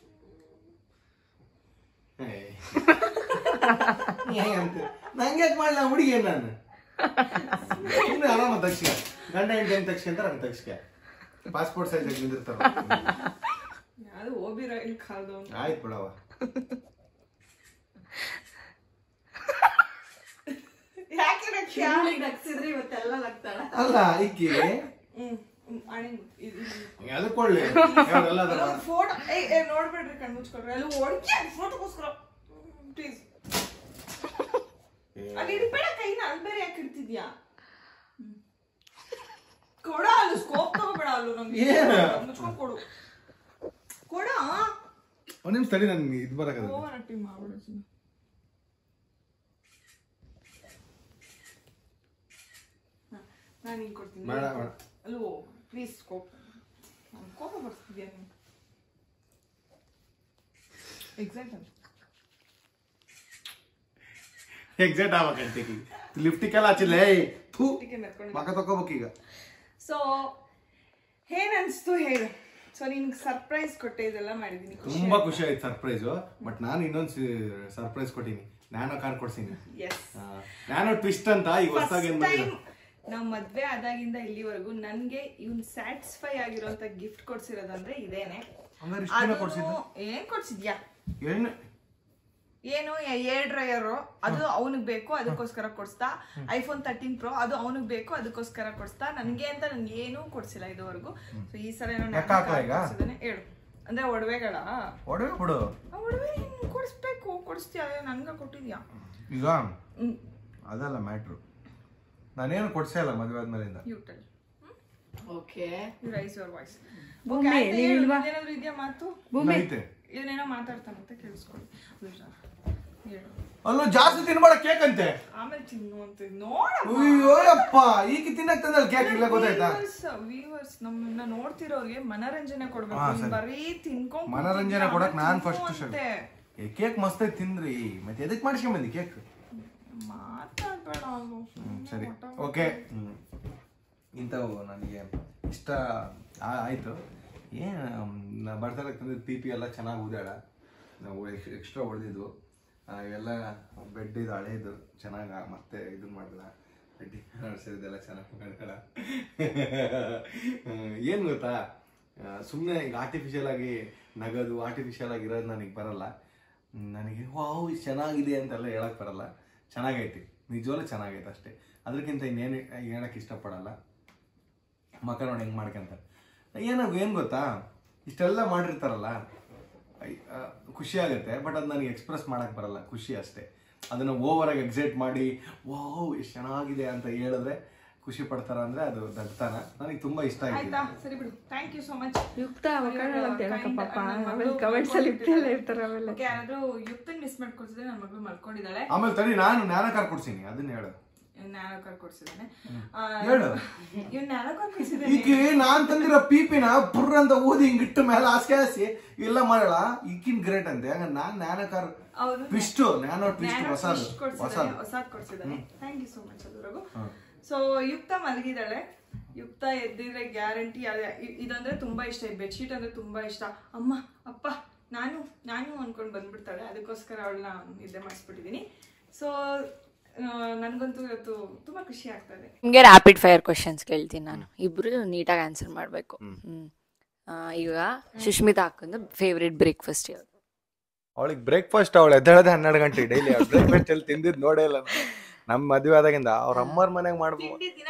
ನಂಗೆ ಯಾಕೆ ಮಾಡ್ಲ ಹುಡುಗಿ ನಾನು ಸುಮ್ಮನೆ ಆರಾಮ ತಕ್ಷಣ ಗಂಡ ಹೆಂಡತಿ ಹೆಂಗ್ ತಕ್ಷಣ ಅಂತ ಹಂಗೆ ತಕ್ಷಣ ಪಾಸ್ಪೋರ್ಟ್ ಸೈಜ್ ಆಗಿ ನಿಂದಿರ್ತಾರ ಯಾವ್ದು ಓಬಿ ರೈಲ್ ಕಾಲ್ದವ್ನು ಆಯ್ತು ಬಿಡವ ಯಾಕೆ ನಕ್ಕ್ಯಾ? ನಗ್ಸಿದ್ರೆ ಇವತ್ತೆಲ್ಲ ನಗ್ತಾಳ ಅಲ್ಲ ಈಕಿ ಹ್ಮ್ ಹ್ಮ್, ಅಣಿ ಇದು ಅದು ಕೊಳ್ಳಿ ಎಲ್ಲ ಅದಲ್ಲ ಫೋಟೋ ಏ ಏ, ನೋಡ್ಬೇಡ್ರಿ ಕಣ್ ಮುಚ್ಕೊಡ್ರಿ ಅಲ್ಲಿ ಓಡ್ಕೆ ಫೋಟೋಗೋಸ್ಕರ ಪ್ಲೀಸ್ ಅಲ್ಲಿ ಇಡ್ಬೇಡ ಕೈನ ಅಲ್ಲಿ ಬೇರೆ ಯಾಕೆ ಇಡ್ತಿದ್ಯಾ ಹ್ಮ್. ಕೊಡ ಅಲ್ಲಿ ಸ್ಕೋಪ್ ತಗೋಬೇಡ ಅಲ್ಲೂ ನಮ್ಗೆ ಏನು? ಮುಚ್ಕೊಂಡ್ ಕೊಡು ಕೊಡ ಒಂದ್ ನಿಮಿಷ ತಡಿ ನನ್ಗೆ ಇದು ಬರಕದ ಓವರ್ ಆಕ್ಟಿಂಗ್ ಮಾಡ್ಬೇಡ ಸುಮ್ನೆ. ಹ, ನಾನ್ ಹಿಂಗ್ ಕೊಡ್ತೀನಿ ಬೇಡ, ಬೇಡ. ಅಲ್ಲೋ ಪ್ಲೀಸ್ ಕೋಪ ನಂಗ್ ಕೋಪ ಬರ್ತಿದ್ಯಾ ನೀನು ಎಕ್ಸಾಕ್ಟ್ ಅಂತ ಎಕ್ಸಾಕ್ಟ್ ಆಗ್ಬೇಕಂತ ಲಿಫ್ಟಿಗೆಲ್ಲ ಹಚ್ಚಿಲ್ಲ ಥೂ ಟಿಕೆ ಮೆತ್ಕೊಂಡು ಮಕ ತಕೋಬೇಕೀಗ ಸೊ ಏನ್ ಅನ್ಸ್ತು ಹೇಳು ಸೊ ನಿನ್ಗೆ ಸರ್ಪ್ರೈಸ್ ಕೊಟ್ಟೆ ಇದೆಲ್ಲ ಮಾಡಿದೀನಿ ತುಂಬಾ ಖುಷಿ ಆಯ್ತು ಸರ್ಪ್ರೈಸ್ ಬಟ್ ನಾನು ಇನ್ನೊಂದ್ ಸರ್ಪ್ರೈಸ್ ಕೊಟ್ಟಿನಿ ನ್ಯಾನೋ ಕಾರ್ ಕೊಡ್ಸೀನಿ ಎಸ್ ನ್ಯಾನೋ ಟ್ವಿಸ್ಟ್ ಅಂತ ಈಗ ಹೊಸದಾಗಿ ಏನ್ ಟೈಮ್ ಮಾಡಿದ್ರು ನಾವ್ ಮದ್ವೆ ಆದಾಗಿಂದ ಇಲ್ಲಿವರೆಗೂ ನನ್ಗೆ ಇವ್ನ್ ಸ್ಯಾಟಿಸ್ಫೈ ಆಗಿರೋಂತ ಗಿಫ್ಟ್ ಕೊಡ್ಸಿರೋದಂದ್ರೆ ಇದೇನೆ ಹಂಗಾರೆ ಇಷ್ಟು ದಿನ ಅದು ಕೊಡ್ಸಿದ್ದು ಏನ್ ಕೊಡ್ಸಿದ್ಯಾ ಏನು ಏನು ಏರ್ ಡ್ರೈಯರ್ ಅದು ಅವನಿಗೆ ಬೇಕು ಅದಕ್ಕೋಸ್ಕರ ಕೊಡ್ಸ್ತಾ ಐಫೋನ್ ತರ್ಟೀನ್ ಪ್ರೋ ಅದು ಅವನಿಗೆ ಬೇಕು ಅದಕ್ಕೋಸ್ಕರ ಕೊಡ್ಸ್ತಾ ನನ್ಗೆ ಅಂತ ನನ್ಗೆ ಏನೂ ಕೊಡ್ಸಿಲ್ಲ ಇದುವರೆಗೂ ಸೊ ಈ ಸಲ ಏನೋ ಲೆಕ್ಕ ಹಾಕ್ಲಾ ಈಗ? ಹೇಳು ಅಂದ್ರೆ ಒಡವೆಗಳ ಒಡವೆ ಬಿಡು ಆ ಒಡವೆ ನೀನ್ ಕೊಡಿಸ್ಬೇಕು ಕೊಡಿಸ್ತೀಯ ಅದೇ ನನ್ಗ ಕೊಟ್ಟಿದ್ಯಾ ಈಗ ಹ್ಮ್ ಅದಲ್ಲ ಮ್ಯಾಟ್ರು ನಾನೇನು ಕೊಡ್ಸೇ ಇಲ್ಲ ಮದುವೆ ಆದ್ಮೇಲಿಂದ you tell okay you raise your voice Bhoomi, ನೀವ್ ಇಲ್ವಾ? ಏನಾದ್ರು ಇದೆಯಾ ಮಾತು ಐತೆ ಇವನೇನೋ ಮಾತಾಡ್ತಾನಂತೆ ಕೇಳಿಸ್ಕೊಳ್ಳಿ ಅನುಷಾ, ಹೇಳು ಅಲ್ಲೂ ಜಾಸ್ತಿ ತಿನ್ಬೇಡ ಕೇಕ್ ಅಂತೆ ಆಮೇಲೆ ತಿನ್ನು ಅಂತ ನೋಡ ಅಯ್ಯೋ ಅಪ್ಪ ಈಗ ತಿನ್ನಕ್ ತಂದಲ್ಲ ಕೇಕ್ ಇಲ್ಲ ಗೊತ್ತಾಯ್ತಾ ವ್ಯೂವರ್ಸ್ ನಮ್ಮನ್ನ ನೋಡ್ತಿರೋರಿಗೆ ಮನರಂಜನೆ ಕೊಡ್ಬೇಕು ಹಾ, ನೀನ್ ಸರಿ. ಬರೀ ತಿನ್ಕೊಂಡ್ ಮನರಂಜನೆ ಕೂತಿದ್ಯಾ, ಕೊಡಕ್ ನಾನ್ ತಿನ್ನು ಫಸ್ಟ್ ಅಂತೆ. ಕೇಕ್ ಮಸ್ತ್ ಐತಿ ತಿಂದ್ರಿ ಮತ್ತೆ ಎದಕ್ ಮಾಡಿಸ್ಕೊಂಬಂದಿ ಕೇಕ್ ಮಾತಾಡ್ಬೇಡ ಅವ್ನು. ಸರಿ ಹೊಟ್ಟೆ ಓಕೆ ಇಂಥವು ನನಗೆ ಇಷ್ಟ ಆ- ಆಯ್ತು ಏನು ನಾ ಬರ್ತಾರೆ ತಂದಿದ್ದು ಪಿ ಪಿ ಎಲ್ಲ ಚೆನ್ನಾಗಿ ಊದಾಳ ನಾವು ಎಕ್ಸ್ಟ್ರಾ ಹೊಡೆದಿದ್ವು ಇವೆಲ್ಲ ಬೆಡ್ ಇದು ಹಳೇದು ಚೆನ್ನಾಗಿ ಮತ್ತೆ ಇದನ್ನ ಮಾಡಿದ ಬೆಡ್ಡಿ ನಡೆಸಿದ್ದೆಲ್ಲ ಚೆನ್ನಾಗಿ ಮಾಡ್ತಾಳ ಏನು ಗೊತ್ತಾ ಸುಮ್ಮನೆ ಈಗ ಆರ್ಟಿಫಿಷಿಯಲ್ ಆಗಿ ನಗದು ಆರ್ಟಿಫಿಷಿಯಲ್ ಆಗಿ ಇರೋದು ನನಗೆ ಬರಲ್ಲ ಹ್ಮ್, ನನಗೆ ವಾವ್ ಇದು ಚೆನ್ನಾಗಿದೆ ಅಂತೆಲ್ಲ ಹೇಳಕ್ ಬರಲ್ಲ ಚೆನ್ನಾಗೈತಿ ನಿಜವಾಗ್ಲೂ ಚೆನ್ನಾಗೈತೆ ಅಷ್ಟೇ ಅದಕ್ಕಿಂತ ಇನ್ನೇನು ಹೇಳಕ್ ಇಷ್ಟಪಡಲ್ಲ ಮಕ್ಕ ನೋಡಿ ಹೆಂಗೆ ಮಾಡ್ಕೊಂತಾರೆ ಏನೋ ಏನು ಗೊತ್ತಾ ಇಷ್ಟೆಲ್ಲ ಮಾಡಿರ್ತಾರಲ್ಲ ಐ- ಆ, ಖುಷಿ ಆಗುತ್ತೆ ಬಟ್ ಅದು ನನಗೆ ಎಕ್ಸ್ಪ್ರೆಸ್ ಮಾಡಕ್ ಬರಲ್ಲ ಖುಷಿ ಅಷ್ಟೇ ಅದನ್ನು ಓವರಾಗಿ ಎಕ್ಸೈಟ್ ಮಾಡಿ ವಾವ್ ಎಷ್ಟು ಚೆನ್ನಾಗಿದೆ ಅಂತ ಹೇಳಿದ್ರೆ ಖುಷಿ ಪಡ್ತಾರ ಅಂದ್ರೆ ಅದು ದಡ್ತನ ನನಗೆ ತುಂಬಾ ಇಷ್ಟ ಆಯ್ತಾ ಆಯ್ತು ಸರಿ ಬಿಡು ಥ್ಯಾಂಕ್ ಯು ಸೋ ಮಚ್ ಯುಕ್ತ ಮಕ್ಕಳು ಅಂತ ಹೇಳಕ್ಕ ಪಾಪ ಆಮೇಲೆ ಕಮೆಂಟ್ಸ್ ಅಲ್ಲಿ ಇಟ್ಟೆಲ್ಲ ಇರ್ತಾರೆ ಆಮೇಲೆ ಓಕೆ ಯಾರಾದ್ರೂ ಯುಕ್ತನ್ ಮಿಸ್ ಮಾಡ್ಕೊಡ್ಸಿದ್ರೆ ನನ್ನ ಮಗಳು ಮಲ್ಕೊಂಡಿದ್ದಾಳೆ ಆಮೇಲೆ ತಡಿ ನಾನು ಜ್ಞಾನ ಕಾರ್ ಕೊಡ್ತೀನಿ ಅದನ್ನ ಹೇಳು ನ್ಯಾನೋ ಕಾರ್ ಕೊಡ್ಸಿದ್ದಾನೆ ಹೇಳು ಇವ್ನು ನ್ಯಾನೋ ಕಾರ್ ಕೊಡ್ಸಿದ್ದಾನೆ ಈಕೆ ನಾನ್ ತಂದಿರೋ ಪೀಪಿನ ಬುರ್ರ ಅಂತ ಊದಿ ಹಿಂಗ್ ಇಟ್ಟು ಮೇಲೆ ಹಾಸ್ಗೆ ಹಾಸಿ ಎಲ್ಲ ಮಾಡಲ್ಲ ಈಕಿನ್ ಗ್ರೇಟ್ ಅಂತೆ ಹಂಗ ನಾನ್ ಜ್ಞಾನ ಕಾರ್ ಹೌದು ಟ್ವಿಸ್ಟ್ ನ್ಯಾನೋ ಟ್ವಿಸ್ಟ್ ನ್ಯಾನೋ ಹೊಸದು twist ಕೊಡ್ಸಿದ್ದಾನೆ ಹೊಸದು ಹೊಸಾದ್ ಕೊಡ್ಸಿದ್ದಾನೆ ಥ್ಯಾಂಕ್ ಯು ಸೋ ಮಚ್ ಅದು ರಘು ಸೊ ಯುಕ್ತ ಮಲಗಿದಾಳೆ ಯುಕ್ತ ಎದ್ದಿದ್ರೆ ಗ್ಯಾರಂಟಿ ಇದಂದ್ರೆ ತುಂಬಾ ಇಷ್ಟ ಈ ಬೆಡ್ಶೀಟ್ ಅಂದ್ರೆ ತುಂಬಾ ಇಷ್ಟ ಅಮ್ಮ ಅಪ್ಪ ನಾನು ನಾನು ಅನ್ಕೊಂಡ್ ಬಂದ್ಬಿಡ್ತಾಳೆ ಅದಕ್ಕೋಸ್ಕರ ಅವಳನ್ನ ನಿದ್ದೆ ಮಾಡಿಸ್ಬಿಟ್ಟಿದೀನಿ ಸೊ ನನ್ಗಂತೂ ಇವತ್ತು ತುಂಬಾ ಖುಷಿ ಆಗ್ತದೆ ನಿಮಗೆ ರ್ಯಾಪಿಡ್ ಫೈರ್ ಕ್ವಶನ್ಸ್ ಕೇಳ್ತೀನಿ ನಾನು ಇಬ್ರು ನೀಟಾಗಿ ಆನ್ಸರ್ ಮಾಡಬೇಕು ಹ್ಮ್ ಆ, ಈಗ ಸುಷ್ಮಿತಾ ಹಾಕೊಂಡು ಫೇವ್ರೆಟ್ ಬ್ರೇಕ್ಫಾಸ್ಟ್ ಯಾವುದು ಅವಳಿಗೆ ಬ್ರೇಕ್ಫಾಸ್ಟ್ ಅವಳು ಎದ್ದೇಳದೆ ಹನ್ನೆರಡು ಗಂಟೆ ಡೈಲಿ ಬ್ರೇಕ್ಫಾಸ್ಟ್ ಎಲ್ಲಿ ತಿಂದಿದ್ ನೋಡೇ ಇಲ್ಲ ನಾನು. ನಮ್ ಮದ್ವೆ ಆದಾಗಿಂದ ಅವ್ರ ಅಮ್ಮರ ಮನೆಗ್ ಮಾಡ್ಬೋದು ತಿಂಡಿ ದಿನ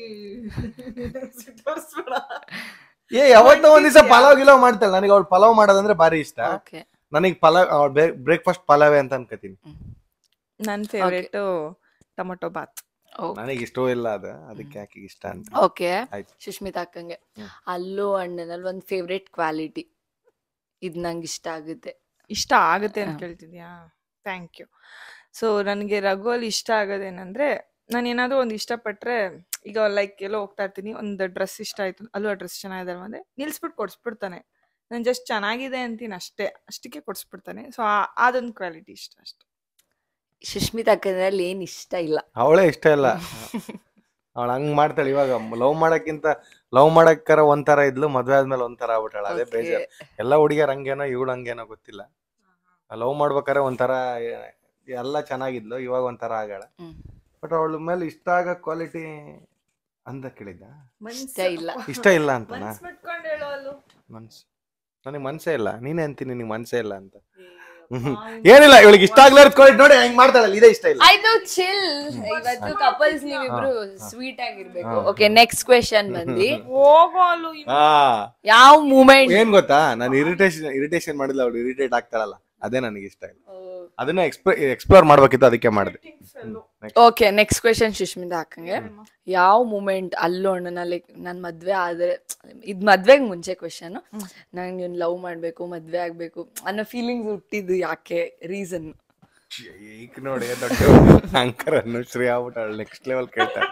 ಸುತ್ತೋರ್ಸ್ಬೇಡ. ಏ ಯಾವತ್ತೋ ಒಂದ್ ದಿವಸ ಪಲಾವ್ ಗಿಲಾವ್ ಮಾಡ್ತಾಳೆ ನನಗೆ ಅವ್ಳು ಪಲಾವ್ ಮಾಡೋದಂದ್ರೆ ಭಾರಿ ಇಷ್ಟ ಓಕೆ ನನಗೆ ಪಲಾವ್ ಬ್ರೇಕ್ಫಾಸ್ಟ್ ಪಲಾವೇ ಅಂತ ಅನ್ಕೋತೀನಿ ನನ್ನ ಫೇವ್ರೇಟ್ ಟೊಮೊಟೊ ಬಾತ್ ನನಗೆ ಇಷ್ಟವೂ ಇಲ್ಲ ಅದು ಅದಕ್ಕೆ ಯಾಕೆ ಇಷ್ಟ ಅಂತ ಓಕೆ ಆಯ್ತು. ಸುಷ್ಮಿತಾ ಅಕ್ಕಂಗೆ ಅಲ್ಲೂ ಅಣ್ಣನಲ್ಲಿ ಒಂದು ಫೇವ್ರೆಟ್ ಕ್ವಾಲಿಟಿ ಇದು ನಂಗೆ ಇಷ್ಟ ಆಗುತ್ತೆ ಇಷ್ಟ ಆಗುತ್ತೆ ಅಂತ ಕೇಳ್ತಿದ್ಯಾ ಥ್ಯಾಂಕ್ ಯು ಸೊ ನನಗೆ ರಘುವಲ್ಲಿ ಇಷ್ಟ ಆಗೋದೇನಂದ್ರೆ ನಾನು ಏನಾದರೂ ಒಂದು ಇಷ್ಟಪಟ್ಟರೆ ಈಗ ಲೈಕ್ ಎಲ್ಲೋ ಹೋಗ್ತಾ ಇರ್ತೀನಿ ಒಂದು ಡ್ರೆಸ್ ಇಷ್ಟ ಆಯ್ತು ಅಲ್ಲೂ ಆ ಡ್ರೆಸ್ ಚೆನ್ನಾಗಿದೆ ಅಂದ್ರೆ ನಿಲ್ಸ್ಬಿಟ್ಟು ಕೊಡಿಸ್ಬಿಡ್ತಾನೆ ನಾನು ಜಸ್ಟ್ ಚೆನ್ನಾಗಿದೆ ಅಂತೀನಿ ಅಷ್ಟೇ ಅಷ್ಟಕ್ಕೆ ಕೊಡಿಸ್ಬಿಡ್ತಾನೆ ಸೊ ಅದೊಂದು ಕ್ವಾಲಿಟಿ ಇಷ್ಟ ಅಷ್ಟೇ ಸುಷ್ಮಿತಾ ಅಕ್ಕನಲ್ಲಿ ಏನು ಇಷ್ಟ ಇಲ್ಲ ಅವಳೇ ಇಷ್ಟ ಇಲ್ಲ ಅವಳು ಹಂಗ್ ಮಾಡ್ತಾಳೆ ಇವಾಗ ಲವ್ ಮಾಡಕ್ಕಿಂತ ಲವ್ ಮಾಡಕ್ಕಾರ ಒಂಥರ ಇದ್ಲು ಮದ್ವೆ ಆದ್ಮೇಲೆ ಒಂಥರ ಆಗ್ಬಿಟ್ಟಾಳ ಅದೇ Okay. ಬೇಜಾರ್ ಎಲ್ಲ ಹುಡುಗಿಯರ್ ಹಂಗೇನೋ ಇವಳು ಹಂಗೇನೋ ಗೊತ್ತಿಲ್ಲ ಲವ್ ಮಾಡ್ಬೇಕಾರೆ ಒಂಥರ ಏ- ಎಲ್ಲ ಚೆನ್ನಾಗಿದ್ಲು ಇವಾಗ ಒಂಥರ ಆಗಾಳ ಹ್ಮ್. ಬಟ್ ಅವಳ ಮೇಲೆ ಇಷ್ಟ ಆಗೋ ಕ್ವಾಲಿಟಿ ಅಂತ ಕೇಳಿದ್ದ ಇಷ್ಟ ಇಲ್ಲ ಇಷ್ಟ ಇಲ್ಲ ಅಂತನಾ ಮನ್ಸ್ ಬಿಟ್ಕೊಂಡು ಹೇಳೋ ಅಲ್ಲು ಮನ್ಸು ನನಗೆ ಮನ್ಸೇ ಇಲ್ಲ ನೀನೇ ಅಂತೀನಿ ನಿನಗೆ ಮನ್ಸೇ ಇಲ್ಲ ಅಂತ ಹ್ಮ್. ಏನಿಲ್ಲ ಇವಳಿಗೆ ಇಷ್ಟ ಆಗ್ಲಾರ್ದ ಕ್ವಾಲಿಟಿ ನೋಡಿ ಹೆಂಗ್ ಮಾಡ್ತಾಳಲ್ಲ ಇದೇ ಇಷ್ಟ ಇಲ್ಲ ಆಯ್ತು ಚಿಲ್ ಇವತ್ತು ಕಪಲ್ಸ್ ನೀವಿಬ್ರು ಸ್ವೀಟ್ ಆಗಿರ್ಬೇಕು ಓಕೆ ನೆಕ್ಸ್ಟ್ ಕ್ವೆಶನ್ ಬಂದಿ ಹೋಗೋ ಅಲ್ಲೂ ಹಾ ಯಾವ ಮೂಮೆಂಟ್ ಏನ್ ಗೊತ್ತಾ ನಾನು ಇರಿಟೇಷನ್ ಇರಿಟೇಷನ್ ಮಾಡಿಲ್ಲ ಅವಳು ಇರಿಟೇಟ್ ಆಗ್ತಾಳಲ್ಲ ಅದೇ ನನಗೆ ಇಷ್ಟ ಇಲ್ಲ ಅದನ್ನ ಎಕ್ಸ್ಪ್ಲೋರ್ ಮಾಡ್ಬೇಕಿತ್ತು ಅದಕ್ಕೆ ಮಾಡಿದೆ ಓಕೆ ನೆಕ್ಸ್ಟ್ ಕ್ವೆಶನ್ ಸುಷ್ಮಿತಾ ಅಕ್ಕಂಗೆ ಯಾವ ಮೂಮೆಂಟ್ ಅಲ್ಲೂ ಅಣ್ಣನ ಲೈಕ್ ನನ್ ಮದ್ವೆ ಆದ್ರೆ ಇದ್ ಮದ್ವೆಗ್ ಮುಂಚೆ ಕ್ವೆಶನ್ ನಂಗೆ ನೀನ್ ಲವ್ ಮಾಡ್ಬೇಕು ಮದ್ವೆ ಆಗ್ಬೇಕು ಅನ್ನೋ ಫೀಲಿಂಗ್ಸ್ ಹುಟ್ಟಿದ್ದು ಯಾಕೆ ರೀಸನ್ ಈಗ ನೋಡಿ ದೊಡ್ಡ ಅಂಕರ್ ಶ್ರೀ ಆಗ್ಬಿಟ್ಟಾಳ ನೆಕ್ಸ್ಟ್ ಲೆವೆಲ್ ಕೇಳ್ತಾಳೆ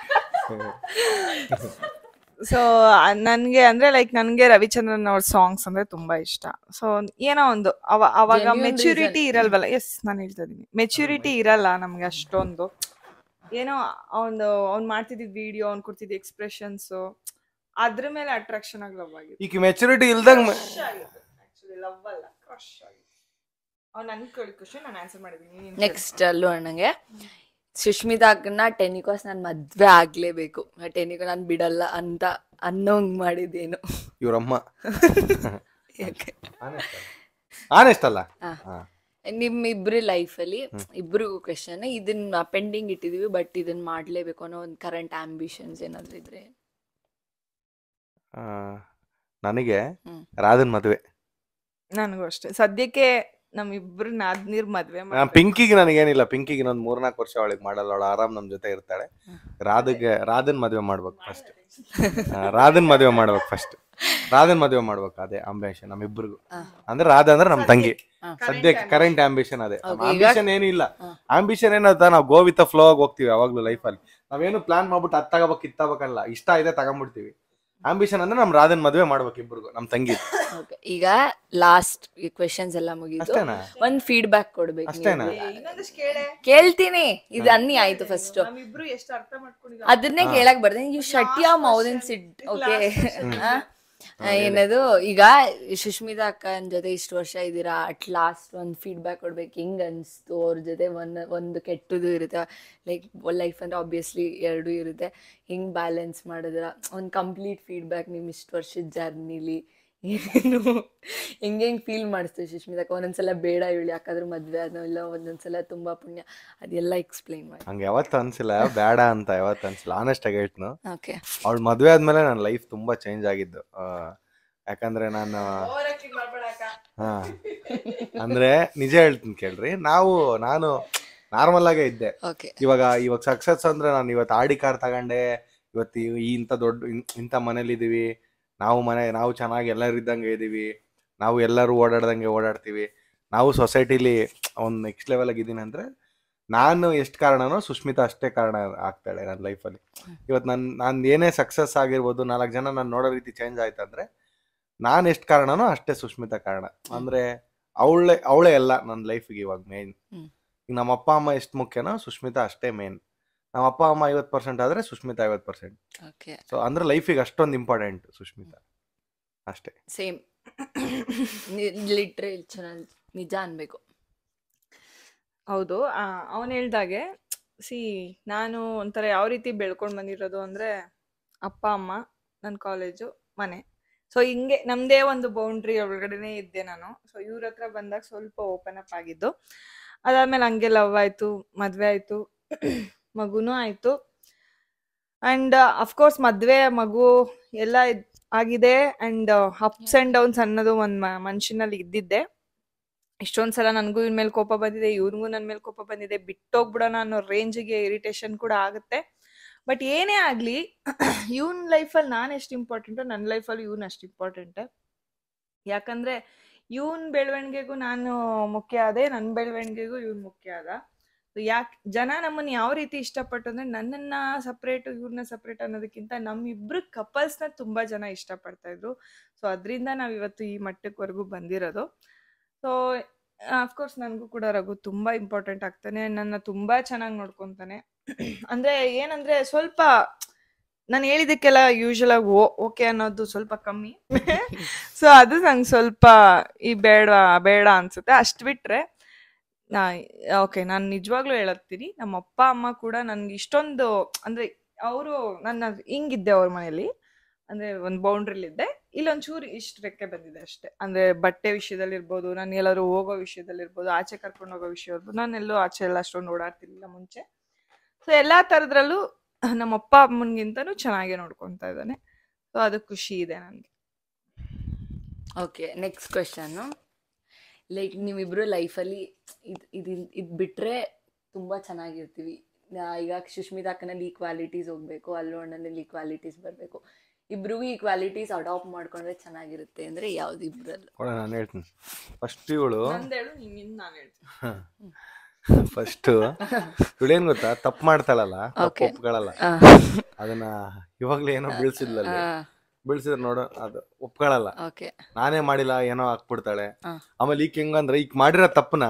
ಸೊ ನನ್ಗೆ ಅಂದ್ರೆ ಲೈಕ್ ನನ್ಗೆ ರವಿಚಂದ್ರನ್ ಅವ್ರ ಸಾಂಗ್ಸ್ ಅಂದ್ರೆ ತುಂಬಾ ಇಷ್ಟ ಸೊ ಏನೋ ಒಂದು ಅವ ಅವಾಗ Genuine ಮೆಚುರಿಟಿ reason. ಇರಲ್ವಲ್ಲ ಎಸ್ ನಾನು ಹೇಳ್ತಾ ಇದೀನಿ ಮೆಚುರಿಟಿ ಇರಲ್ಲ ನಮ್ಗೆ ಅಷ್ಟೊಂದು ಏನೋ ಅವ್ನು ಅವ್ನ್ ಮಾಡ್ತಿದ್ದ ವಿಡಿಯೋ ಅವ್ನ್ ಕೊಡ್ತಿದ್ದ ಎಕ್ಸ್ಪ್ರೆಷನ್ಸ್ ಅದ್ರ ಮೇಲೆ ಅಟ್ರಾಕ್ಷನ್ ಆಗಿ ಲವ್ ಆಗಿದೆ ಈಗ ಮೆಚುರಿಟಿ ಇಲ್ದಂಗ ಆಕ್ಚುಲಿ ಲವ್ ಅಲ್ಲ ಕ್ರಶ್ ಆಗಿದೆ ಅವ್ನು ನನ್ ಕೇಳಿ ಕ್ವಶನ್ ನಾನು ಆನ್ಸರ್ ಮಾಡಿದೀನಿ ನೆಕ್ಸ್ಟ್ ಅಲ್ಲೂ ಅಣ್ಣಂಗೆ ಸುಷ್ಮಿತಾ ಅಕ್ಕನ ಟೆನಿಕೋಸ್ ನಾನು ಮದ್ವೆ ಆಗ್ಲೇಬೇಕು ಟೆನಿಕೋ ನಾನು ಬಿಡಲ್ಲ ಅಂತ ಅನ್ನೋಂಗ್ ಮಾಡಿದ್ದೇನು ಇವ್ರಮ್ಮ ಯಾಕೆ ಆನೆಸ್ಟ್ ಅಲ್ಲ ಹಾ. ಹಾ. ನಿಮ್ ಇಬ್ರು ಲೈಫಲ್ಲಿ ಇಬ್ರಿಗೂ ಕ್ವೆಶನ್ ಇದನ್ನ ಪೆಂಡಿಂಗ್ ಇಟ್ಟಿದೀವಿ ಬಟ್ ಇದನ್ನ ಮಾಡ್ಲೇಬೇಕು ಅನ್ನೋ ಒಂದು ಕರೆಂಟ್ ಆಂಬಿಷನ್ಸ್ ಏನಾದ್ರು ಇದ್ರೆ ಆ, ನನಗೆ ಹ್ಮ್. ರಾಧನ್ ಮದುವೆ ನನಗೂ ಅಷ್ಟೇ ಸದ್ಯಕ್ಕೆ ನಮ್ಮಿಬ್ರು ನಾದ್ನೀರ್ ಮದ್ವೆ ಆ, ಪಿಂಕಿಗೆ ನನಗೇನಿಲ್ಲ ಪಿಂಕಿಗೆ ಇನ್ನೊಂದ್ ಮೂರ್ನಾಲ್ಕು ವರ್ಷ ಅವಳಿಗೆ ಮಾಡಲ್ಲ ಅವಳು ಆರಾಮ್ ನಮ್ ಜೊತೆ ಇರ್ತಾಳೆ ರಾಧಗೆ ರಾಧನ್ ಮದುವೆ ಮಾಡ್ಬೇಕು ಫಸ್ಟ್ ರಾಧನ್ ಮದುವೆ ಮಾಡ್ಬೇಕು ಫಸ್ಟ್ ರಾಧನ್ ಮದುವೆ ಮಾಡ್ಬೇಕು ಅದೇ ಅಂಬಿಷನ್ ನಮ್ಮಿಬ್ರಿಗೂ ಅಂದ್ರೆ ರಾಧ ಅಂದ್ರೆ ನಮ್ ತಂಗಿ ಸದ್ಯಕ್ಕೆ ಕರೆಂಟ್ ಆಂಬಿಷನ್ ಅದೇ Okay, ಈಗ- ಆಂಬಿಷನ್ ಏನು ಇಲ್ಲ ಆಂಬಿಷನ್ ಏನಂತ ನಾವು ಗೋ ವಿತ್ ಫ್ಲೋ ಆಗಿ ಹೋಗ್ತೀವಿ ಯಾವಾಗ್ಲೂ ಲೈಫಲ್ಲಿ ನಾವೇನು ಪ್ಲಾನ್ ಮಾಡ್ಬಿಟ್ಟು ಅದ್ ತಗೋಬೇಕು ಇದ್ ತಗೋಬೇಕಲ್ಲ ಇಷ್ಟ ಇದೆ ತಗೊಂಡ್ಬಿಡ್ತೀವಿ ಆಂಬಿಷನ್ ಅಂದ್ರೆ ನಮ್ ರಾಧನ್ ಮದುವೆ ಮಾಡ್ಬೇಕು ಇಬ್ರಿಗೂ ನಮ್ ತಂಗಿ Okay. ಈಗ ಲಾಸ್ಟ್ ಕ್ವೆಶನ್ಸ್ ಎಲ್ಲ ಮುಗೀತು ಅಷ್ಟೇನಾ ಒಂದ್ ಫೀಡ್ಬ್ಯಾಕ್ ಕೊಡ್ಬೇಕು ಅಷ್ಟೇನಾ? ನೀವು. ಇನ್ನೊಂದಷ್ಟು ಕೇಳೆ ಕೇಳ್ತೀನಿ ಇದು ಅನ್ನಿ ಆಯ್ತು ಫಸ್ಟ್ ನಮ್ಮಿಬ್ರು ಎಷ್ಟು ಅರ್ಥ ಮಾಡ್ಕೊಂಡಿದ್ದಾರೆ ಅದನ್ನೇ ಕೇಳಕ್ ಬರ್ತೀನಿ you shut ya mouth and sit okay ಏನದು ಈಗ ಸುಷ್ಮಿತಾ ಅಕ್ಕನ ಜೊತೆ ಇಷ್ಟು ವರ್ಷ ಇದ್ದೀರಾ ಅಟ್ ಲಾಸ್ಟ್ ಒಂದು ಫೀಡ್ಬ್ಯಾಕ್ ಕೊಡ್ಬೇಕು ಹೆಂಗ್ ಅನ್ಸ್ತು ಅವ್ರ ಜೊತೆ ಒಂದು ಒಂದು ಕೆಟ್ಟದು ಇರುತ್ತೆ ಲೈಕ್ ಲೈಫ್ ಅಂದ್ರೆ ಆಬ್ವಿಯಸ್ಲಿ ಎರಡೂ ಇರುತ್ತೆ ಹೆಂಗ್ ಬ್ಯಾಲೆನ್ಸ್ ಮಾಡಿದ್ರ ಒಂದು ಕಂಪ್ಲೀಟ್ ಫೀಡ್ಬ್ಯಾಕ್ ನಿಮ್ ಇಷ್ಟು ವರ್ಷದ ಜರ್ನಿಲಿ ಏನು ಹೆಂಗ್ ಹೆಂಗ್ ಫೀಲ್ ಮಾಡಿಸ್ತು ಸುಷ್ಮಿತಾ ಒಂದೊಂದ್ಸಲ ಬೇಡ ಇವಳು ಯಾಕಾದ್ರೂ ಮದ್ವೆ ಆದ್ಮೇಲೆ ಒಂದೊಂದ್ಸಲ ತುಂಬಾ ಪುಣ್ಯ ಅದೆಲ್ಲ ಎಕ್ಸ್ಪ್ಲೈನ್ ಮಾಡಿ ಹಂಗೆ ಯಾವತ್ತು ಅನ್ಸಿಲ್ಲ ಬೇಡ ಅಂತ ಯಾವತ್ತು ಅನ್ಸಿಲ್ಲ ಆನೆಸ್ಟ್ ಆಗಿ ಹೇಳ್ತೀನಿ ಓಕೆ ಅವಳ ಮದ್ವೆ ಆದ್ಮೇಲೆ ನನ್ನ ಲೈಫ್ ತುಂಬಾ ಚೇಂಜ್ ಆಗಿದ್ದು ಆ, ಯಾಕಂದ್ರೆ ನಾನು ಹಾ ಅಂದ್ರೆ ನಿಜ ಹೇಳ್ತೀನಿ ಕೇಳ್ರಿ ನಾವು ನಾನು ನಾರ್ಮಲ್ ಆಗೇ ಇದ್ದೆ ಓಕೆ ಇವಾಗ ಇವಾಗ ಸಕ್ಸಸ್ ಅಂದ್ರೆ ನಾನು ಇವತ್ತು ಆಡಿ ಕಾರ್ ತಗೊಂಡೆ ಇವತ್ತು ಈ- ಈ ಇಂಥ ದೊಡ್ಡ ಇನ್- ಇಂಥ ಮನೇಲಿ ಇದೀವಿ ನಾವು ಮನೆ ನಾವು ಚೆನ್ನಾಗಿ ಎಲ್ಲರೂ ಇದ್ದಂಗೆ ಇದೀವಿ ನಾವು ಎಲ್ಲರೂ ಓಡಾಡ್ದಂಗೆ ಓಡಾಡ್ತೀವಿ ನಾವು ಸೊಸೈಟಿಲಿ ಒಂದು ನೆಕ್ಸ್ಟ್ ಲೆವೆಲ್ ಇದ್ದೀನಿ ಅಂದ್ರೆ ನಾನು ಎಷ್ಟು ಕಾರಣನೋ ಸುಷ್ಮಿತಾ ಅಷ್ಟೇ ಕಾರಣ ಆಗ್ತಾಳೆ ನನ್ನ ಲೈಫಲ್ಲಿ ಇವತ್ತು ನನ್ನ ನಾನು ಏನೇ ಸಕ್ಸಸ್ ಆಗಿರ್ಬೋದು ನಾಲ್ಕು ಜನ ನಾನು ನೋಡೋ ರೀತಿ ಚೇಂಜ್ ಆಯ್ತಂದ್ರೆ ನಾನು ಎಷ್ಟು ಕಾರಣನೋ ಅಷ್ಟೇ ಸುಷ್ಮಿತಾ ಕಾರಣ ಅಂದ್ರೆ ಅವಳೆ ಅವಳೇ ಎಲ್ಲ ನನ್ನ ಲೈಫಿಗೆ ಇವಾಗ ಮೇನ್ ಹ್ಮ್. ಈಗ ನಮ್ಮ ಅಪ್ಪ ಅಮ್ಮ ಎಷ್ಟು ಮುಖ್ಯನೋ ಸುಷ್ಮಿತಾ ಅಷ್ಟೇ ಮೇನ್ ನಮ್ಮ ಅಪ್ಪ ಅಮ್ಮ ಐವತ್ತು ಪರ್ಸೆಂಟ್ ಆದ್ರೆ ಸುಷ್ಮಿತಾ ಐವತ್ತು ಪರ್ಸೆಂಟ್ ಓಕೆ ಸೊ ಅಂದ್ರೆ ಲೈಫಿಗೆ ಅಷ್ಟೊಂದು ಇಂಪಾರ್ಟೆಂಟ್ ಸುಷ್ಮಿತಾ ಅಷ್ಟೇ ಸೇಮ್ ಲಿಟ್ರಲ್ ಚೆನ್ನಾಗಿ ನಿಜ ಅನ್ಬೇಕು ಹೌದು ಅವನು ಹೇಳ್ದಾಗೆ ಸಿ ನಾನು ಒಂಥರ ಯಾವ ರೀತಿ ಬೆಳ್ಕೊಂಡು ಬಂದಿರೋದು ಅಂದರೆ ಅಪ್ಪ ಅಮ್ಮ ನನ್ನ ಕಾಲೇಜು ಮನೆ ಸೊ ಹಿಂಗೆ ನಮ್ಮದೇ ಒಂದು ಬೌಂಡ್ರಿ ಒಳಗಡೆನೇ ಇದ್ದೆ ನಾನು ಸೊ ಇವ್ರ ಹತ್ರ ಬಂದಾಗ ಸ್ವಲ್ಪ ಓಪನ್ ಅಪ್ ಆಗಿದ್ದು ಅದಾದ್ಮೇಲೆ ಹಂಗೆ ಲವ್ ಆಯಿತು ಮದುವೆ ಆಯಿತು ಮಗುನೂ ಆಯಿತು ಆ್ಯಂಡ್ ಅಫ್ಕೋರ್ಸ್ ಮದುವೆ ಮಗು ಎಲ್ಲ ಇದ್- ಆಗಿದೆ ಆ್ಯಂಡ್ ಅಪ್ಸ್ ಆ್ಯಂಡ್ ಡೌನ್ಸ್ ಅನ್ನೋದು ಒಂದು ಮನುಷ್ಯನಲ್ಲಿ ಇದ್ದಿದ್ದೆ ಇಷ್ಟೊಂದ್ ಸಲ ನನಗೂ ಇವ್ನ ಮೇಲೆ ಕೋಪ ಬಂದಿದೆ ಇವ್ರಿಗೂ ನನ್ನ ಮೇಲೆ ಕೋಪ ಬಂದಿದೆ ಬಿಟ್ಟೋಗ್ಬಿಡೋಣ ಅನ್ನೋ ರೇಂಜಿಗೆ ಇರಿಟೇಷನ್ ಕೂಡ ಆಗುತ್ತೆ ಬಟ್ ಏನೇ ಆಗಲಿ ಇವನ್ ಲೈಫಲ್ಲಿ ನಾನು ಎಷ್ಟು ಇಂಪಾರ್ಟೆಂಟು ನನ್ನ ಲೈಫಲ್ಲಿ ಇವ್ನು ಅಷ್ಟು ಇಂಪಾರ್ಟೆಂಟ್ ಯಾಕಂದ್ರೆ ಇವನ್ ಬೆಳವಣಿಗೆಗೂ ನಾನು ಮುಖ್ಯ ಆದೆ ನನ್ನ ಬೆಳವಣಿಗೆಗೂ ಇವ್ನು ಮುಖ್ಯ ಆದ ಯಾಕೆ ಜನ ನಮ್ಮನ್ನ ಯಾವ ರೀತಿ ಇಷ್ಟಪಟ್ಟು ಅಂದ್ರೆ ನನ್ನನ್ನ ಸಪ್ರೇಟ್ ಇವ್ರನ್ನ ಸಪ್ರೇಟ್ ಅನ್ನೋದಕ್ಕಿಂತ ನಮ್ಮಿಬ್ರು ಕಪಲ್ಸ್ನ ತುಂಬಾ ಜನ ಇಷ್ಟಪಡ್ತಾ ಇದ್ರು ಸೊ ಅದರಿಂದ ನಾವ್ ಇವತ್ತು ಈ ಮಟ್ಟಕ್ವರೆಗೂ ಬಂದಿರೋದು ಸೊ ಅಫ್ಕೋರ್ಸ್ ನನಗೂ ಕೂಡ ರಘು ತುಂಬಾ ಇಂಪಾರ್ಟೆಂಟ್ ಆಗ್ತಾನೆ ನನ್ನ ತುಂಬಾ ಚೆನ್ನಾಗಿ ನೋಡ್ಕೊಂತಾನೆ ಅಂದ್ರೆ ಏನಂದ್ರೆ ಸ್ವಲ್ಪ ನಾನು ಹೇಳಿದಕ್ಕೆಲ್ಲ ಯೂಶಲ್ ಆಗಿ ಓ ಓಕೆ ಅನ್ನೋದು ಸ್ವಲ್ಪ ಕಮ್ಮಿ ಸೊ ಅದು ನಂಗೆ ಸ್ವಲ್ಪ ಈ ಬೇಡ ಬೇಡ ಅನ್ಸುತ್ತೆ ಅಷ್ಟು ಬಿಟ್ರೆ ನಾ ಓಕೆ ನಾನು ನಿಜವಾಗ್ಲೂ ಹೇಳತ್ತೀನಿ ನಮ್ಮ ಅಪ್ಪ ಅಮ್ಮ ಕೂಡ ನನ್ಗೆ ಇಷ್ಟೊಂದು ಅಂದ್ರೆ ಅವರು ನನ್ನ ಹಿಂಗಿದ್ದೆ ಅವ್ರ ಮನೇಲಿ ಅಂದ್ರೆ ಒಂದು ಬೌಂಡ್ರಿಲಿದ್ದೆ ಇಲ್ಲೊಂಚೂರು ಇಷ್ಟು ರೆಕ್ಕೆ ಬಂದಿದೆ ಅಷ್ಟೇ ಅಂದ್ರೆ ಬಟ್ಟೆ ವಿಷಯದಲ್ಲಿ ಇರ್ಬೋದು ನಾನು ಎಲ್ಲಾದ್ರು ಹೋಗೋ ವಿಷಯದಲ್ಲಿ ಇರ್ಬೋದು ಆಚೆ ಕರ್ಕೊಂಡು ಹೋಗೋ ವಿಷಯ ಇರ್ಬೋದು ನಾನು ಎಲ್ಲೂ ಆಚೆ ಎಲ್ಲ ಅಷ್ಟೊಂದು ಓಡಾಡ್ತಿರ್ಲಿಲ್ಲ ಮುಂಚೆ ಸೊ ಎಲ್ಲಾ ತರದ್ರಲ್ಲೂ ನಮ್ಮ ಅಪ್ಪ ಅಮ್ಮನಿಗಿಂತನೂ ಚೆನ್ನಾಗಿ ನೋಡ್ಕೊಂತಾ ಇದ್ದಾನೆ ಸೊ ಅದು ಖುಷಿ ಇದೆ ನನಗೆ ಓಕೆ ನೆಕ್ಸ್ಟ್ ಕ್ವೆಶನ್ನು ಲೈಕ್ ನೀವಿಬ್ರು ಲೈಫಲ್ಲಿ ಇದು ಇದು ಇದು ಬಿಟ್ಟರೆ ತುಂಬ ಚೆನ್ನಾಗಿರ್ತೀವಿ ನಾ- ಈಗ ಸುಷ್ಮಿತಾ ಅಕ್ಕನಲ್ಲಿ ಈ ಕ್ವಾಲಿಟೀಸ್ ಹೋಗಬೇಕು ಅಲ್ಲು ಅಣ್ಣನಲ್ಲಿ ಈ ಕ್ವಾಲಿಟೀಸ್ ಬರಬೇಕು ಇಬ್ರಿಗೂ ಈ ಕ್ವಾಲಿಟೀಸ್ ಅಡಾಪ್ಟ್ ಮಾಡ್ಕೊಂಡ್ರೆ ಚೆನ್ನಾಗಿರುತ್ತೆ ಅಂದರೆ ಯಾವ್ದು ಇಬ್ರಲ್ಲೂ ಕೊಡ ನಾನು ಹೇಳ್ತೀನಿ ಫಸ್ಟ್ ಇವಳು ನಂದೇಳು ನಿಂಗಿಂದ ನಾನು ಹೇಳ್ತೀನಿ ಫಸ್ಟ್ ಇವಳೇನ್ ಗೊತ್ತಾ ತಪ್ಪು ಮಾಡ್ತಾಳಲ್ಲ ತಪ್ಪು Okay. ಒಪ್ಕೊಳ್ಳಲ್ಲ ಆ. ಅದನ್ನ ಇವಾಗ್ಲೇ ಏನೋ ಬೀಳ್ಸಿದ್ಲಲ್ಲಿ ಬೀಳ್ಸಿದ್ರೆ ನೋಡು ಅದು ಒಪ್ಕೊಳ್ಳಲ್ಲ ಓಕೆ ನಾನೇ ಮಾಡಿಲ್ಲ ಏನೋ ಹಾಕ್ಬಿಡ್ತಾಳೆ ಹಾ. ಆಮೇಲೆ ಈಗ ಹೆಂಗಂದ್ರೆ ಈಗ ಮಾಡಿರೋ ತಪ್ಪನ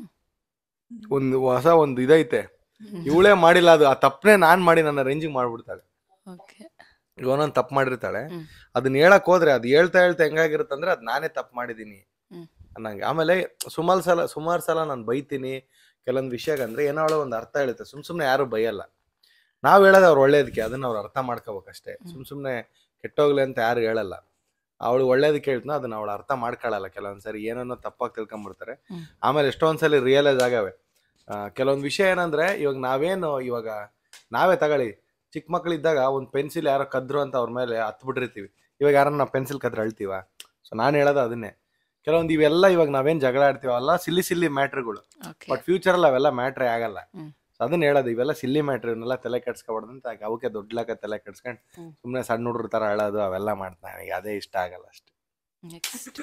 ಒಂದು ಹೊಸ ಒಂದು ಇದೈತೆ ಇವಳೇ ಮಾಡಿಲ್ಲ ಅದು ಆ ತಪ್ಪನೇ ನಾನ್ ಮಾಡಿ ನನ್ನ ರೇಂಜಿಗೆ ಮಾಡ್ಬಿಡ್ತಾಳೆ ಓಕೆ ಈಗ ಒಂದೊಂದು ತಪ್ಪು ಮಾಡಿರ್ತಾಳೆ ಹ್ಮ್. ಅದನ್ನ ಹೇಳಕ್ ಹೋದ್ರೆ ಅದು ಹೇಳ್ತಾ ಹೇಳ್ತಾ ಹೆಂಗಾಗಿರುತ್ತೆ ಅಂದ್ರೆ ಅದ್ ನಾನೇ ತಪ್ಪು ಮಾಡಿದೀನಿ ಹ್ಮ್. ಅನ್ನಂಗೆ ಆಮೇಲೆ ಸುಮಾರು ಸಲ ಸುಮಾರು ಸಲ ನಾನು ಬೈತೀನಿ ಕೆಲವೊಂದು ವಿಷಯಗಂದ್ರೆ ಏನೋ ಅವಳ ಒಂದು ಅರ್ಥ ಹೇಳುತ್ತೆ ಸುಮ್ ಸುಮ್ನೆ ಯಾರು ಬೈಯಲ್ಲ ನಾವ್ ಹೇಳೋದು ಅವ್ರು ಒಳ್ಳೇದಕ್ಕೆ ಅದನ್ನ ಅವ್ರು ಅರ್ಥ ಮಾಡ್ಕೋಬೇಕಷ್ಟೇ ಸುಮ್ ಸುಮ್ನೆ ಕೆಟ್ಟೋಗ್ಲಿ ಅಂತ ಯಾರು ಹೇಳಲ್ಲ ಅವಳು ಒಳ್ಳೇದಕ್ಕೆ ಹೇಳ್ತಾನೋ ಅದನ್ನ ಅವಳು ಅರ್ಥ ಮಾಡ್ಕೊಳ್ಳಲ್ಲ ಕೆಲವೊಂದ್ಸರಿ ಏನನ್ನೋ ತಪ್ಪಾಗಿ ತಿಳ್ಕೊಂಬಿಡ್ತಾರೆ ಹ್ಮ್. ಆಮೇಲೆ ಎಷ್ಟೊಂದ್ಸಲಿ ರಿಯಲೈಸ್ ಆಗವೆ ಆ, ಕೆಲವೊಂದ್ ವಿಷಯ ಏನಂದ್ರೆ ಇವಾಗ ನಾವೇನು ಇವಾಗ ನಾವೇ ತಗೊಳ್ಳಿ ಚಿಕ್ಕ ಮಕ್ಳಿದ್ದಾಗ ಒಂದು ಪೆನ್ಸಿಲ್ ಯಾರೋ ಕದ್ರು ಅಂತ ಅವ್ರ ಮೇಲೆ ಹತ್ ಬಿಟ್ಟಿರ್ತೀವಿ ಇವಾಗ ಯಾರನ್ನ ನಾವು ಪೆನ್ಸಿಲ್ ಕದ್ರೆ ಅಳ್ತೀವ ಸೊ ನಾನು ಹೇಳೋದು ಅದನ್ನೇ ಕೆಲವೊಂದು ಇವೆಲ್ಲ ಇವಾಗ ನಾವೇನ್ ಜಗಳ ಆಡ್ತೀವ ಅಲ್ಲ ಸಿಲ್ಲಿ ಸಿಲ್ಲಿ ಮ್ಯಾಟ್ರ್ಗಳು ಓಕೆ ಬಟ್ ಫ್ಯೂಚರ್ ಅಲ್ಲಿ ಅವೆಲ್ಲ ಮ್ಯಾಟ್ರೇ ಆಗಲ್ಲ ಹ್ಮ್. ಸೊ ಅದನ್ನ ಹೇಳೋದು ಇವೆಲ್ಲ ಸಿಲ್ಲಿ ಮ್ಯಾಟ್ರ್ ಇವನ್ನೆಲ್ಲ ತಲೆ ಕೆಡ್ಸ್ಕೊಬಾರ್ದು ಅಂತ ಅವಕ್ಕೆ ದೊಡ್ಡಲಾಕ ತಲೆ ಕೆಡ್ಸ್ಕೊಂಡು ಹ್ಮ್. ಸುಮ್ಮನೆ ಸಣ್ಣ ಹುಡುಗ್ರ ತರ ಅಳೋದು ಅವೆಲ್ಲ ಮಾಡ್ತಾನೆ ನನಗೆ ಅದೇ ಇಷ್ಟ ಆಗಲ್ಲ ಅಷ್ಟೇ ನೆಕ್ಸ್ಟ್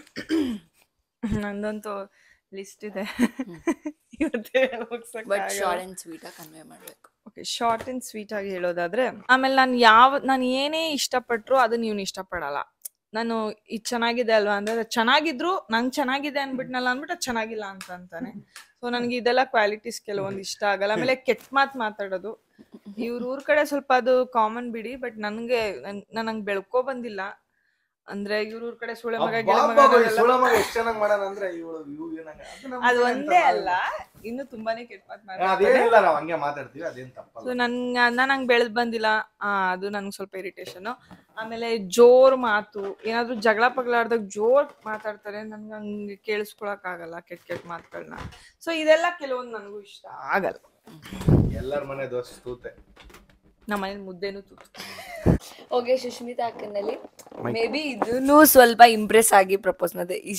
ನಂದಂತೂ ಲಿಸ್ಟ್ ಇದೆ ಹ್ಮ್. ಇವತ್ತೇ ಬಟ್ ಹೋಗ್ಸಕ್ಕಾಗಲ್ಲ. ಶಾರ್ಟ್ ಆ್ಯಂಡ್ ಸ್ವೀಟಾಗಿ ಕನ್ವೆ ಮಾಡಬೇಕು ಓಕೆ ಶಾರ್ಟ್ ಅಂಡ್ ಸ್ವೀಟ್ ಆಗಿ ಹೇಳೋದಾದ್ರೆ ಆಮೇಲೆ ನಾನು ಯಾವ ನಾನು ಏನೇ ಇಷ್ಟಪಟ್ರು ಅದನ್ನ ನೀವು ಇಷ್ಟಪಡಲ್ಲ ನಾನು ಇದು ಚೆನ್ನಾಗಿದೆ ಅಲ್ವಾ ಅಂದ್ರೆ ಚೆನ್ನಾಗಿದ್ರು ನಂಗೆ ಚೆನ್ನಾಗಿದೆ ಅನ್ಬಿಟ್ನಲ್ಲ ಅಂದ್ಬಿಟ್ಟು ಅದು ಚೆನ್ನಾಗಿಲ್ಲ ಅಂತ ಅಂತಾನೆ ಸೊ ನನಗೆ ಇದೆಲ್ಲ ಕ್ವಾಲಿಟೀಸ್ ಕೆಲವೊಂದು ಇಷ್ಟ ಆಗಲ್ಲ ಆಮೇಲೆ ಕೆಟ್ಟ ಮಾತು ಮಾತಾಡೋದು ಇವ್ರ ಊರ್ ಕಡೆ ಸ್ವಲ್ಪ ಅದು ಕಾಮನ್ ಬಿಡಿ ಬಟ್ ನನಗೆ ನಾನು ಹಂಗೆ ಬೆಳ್ಕೊ ಬಂದಿಲ್ಲ ಅಂದ್ರೆ ಇವ್ರ ಊರ್ ಕಡೆ ಸುಳೆ ಮಗ ಗಿಳೆ ಮಗ ಅನ್ನೋದೆಲ್ಲ- ಎಷ್ಟು ಚೆನ್ನಾಗಿ ಮಾಡೋಣ ಅಂದ್ರೆ ಇವಳು ಇವು ಏನಂಗ ಅದು ಒಂದೇ ಅಲ್ಲ ಇನ್ನು ತುಂಬಾನೇ ಕೆಟ್ಟ ಮಾತು ಮಾತಾಡ್ತಾರೆ ಅದೇನಿಲ್ಲ ನಾವು ಹಂಗೆ ಮಾತಾಡ್ತೀವಿ ಅದೇನ್ ಸೊ ತಪ್ಪಲ್ಲ ನನ್ ನಾನು ಹಂಗೆ ಬೆಳೆದ್ ಬಂದಿಲ್ಲ ಆ ಅದು ನನ್ಗೆ ಸ್ವಲ್ಪ ಇರಿಟೇಷನ್ ಆಮೇಲೆ ಜೋರ್ ಮಾತು ಏನಾದ್ರು ಜಗಳ ಪಗಳಾಡ್ದಾಗ ಜೋರ್ ಮಾತಾಡ್ತಾರೆ ನನ್ಗೆ ಹಂಗೆ ಕೇಳಿಸ್ಕೊಳಕ್ ಆಗಲ್ಲ ಕೆಟ್ಟ ಕೆಟ್ಟ ಮಾತುಗಳನ್ನ ಸೊ ಇದೆಲ್ಲ ಕೆಲವೊಂದು ನನಗೂ ಇಷ್ಟ ಆಗಲ್ಲ ಎಲ್ಲರ ಮನೆ ದೋಸೆ ತೂತೆ ನಮ್ಮ ಮನೇಲಿ ಮುದ್ದೆನೂ ತೂತು ಓಕೆ ಸುಷ್ಮಿತಾ ಅಕ್ಕನಲ್ಲಿ ಮೇ ಬಿ ಇದನ್ನು ಸ್ವಲ್ಪ ಇಂಪ್ರೆಸ್ ಆಗಿ ಪ್ರಪೋಸ್ ಮಾಡಿದೆ ಇಶ್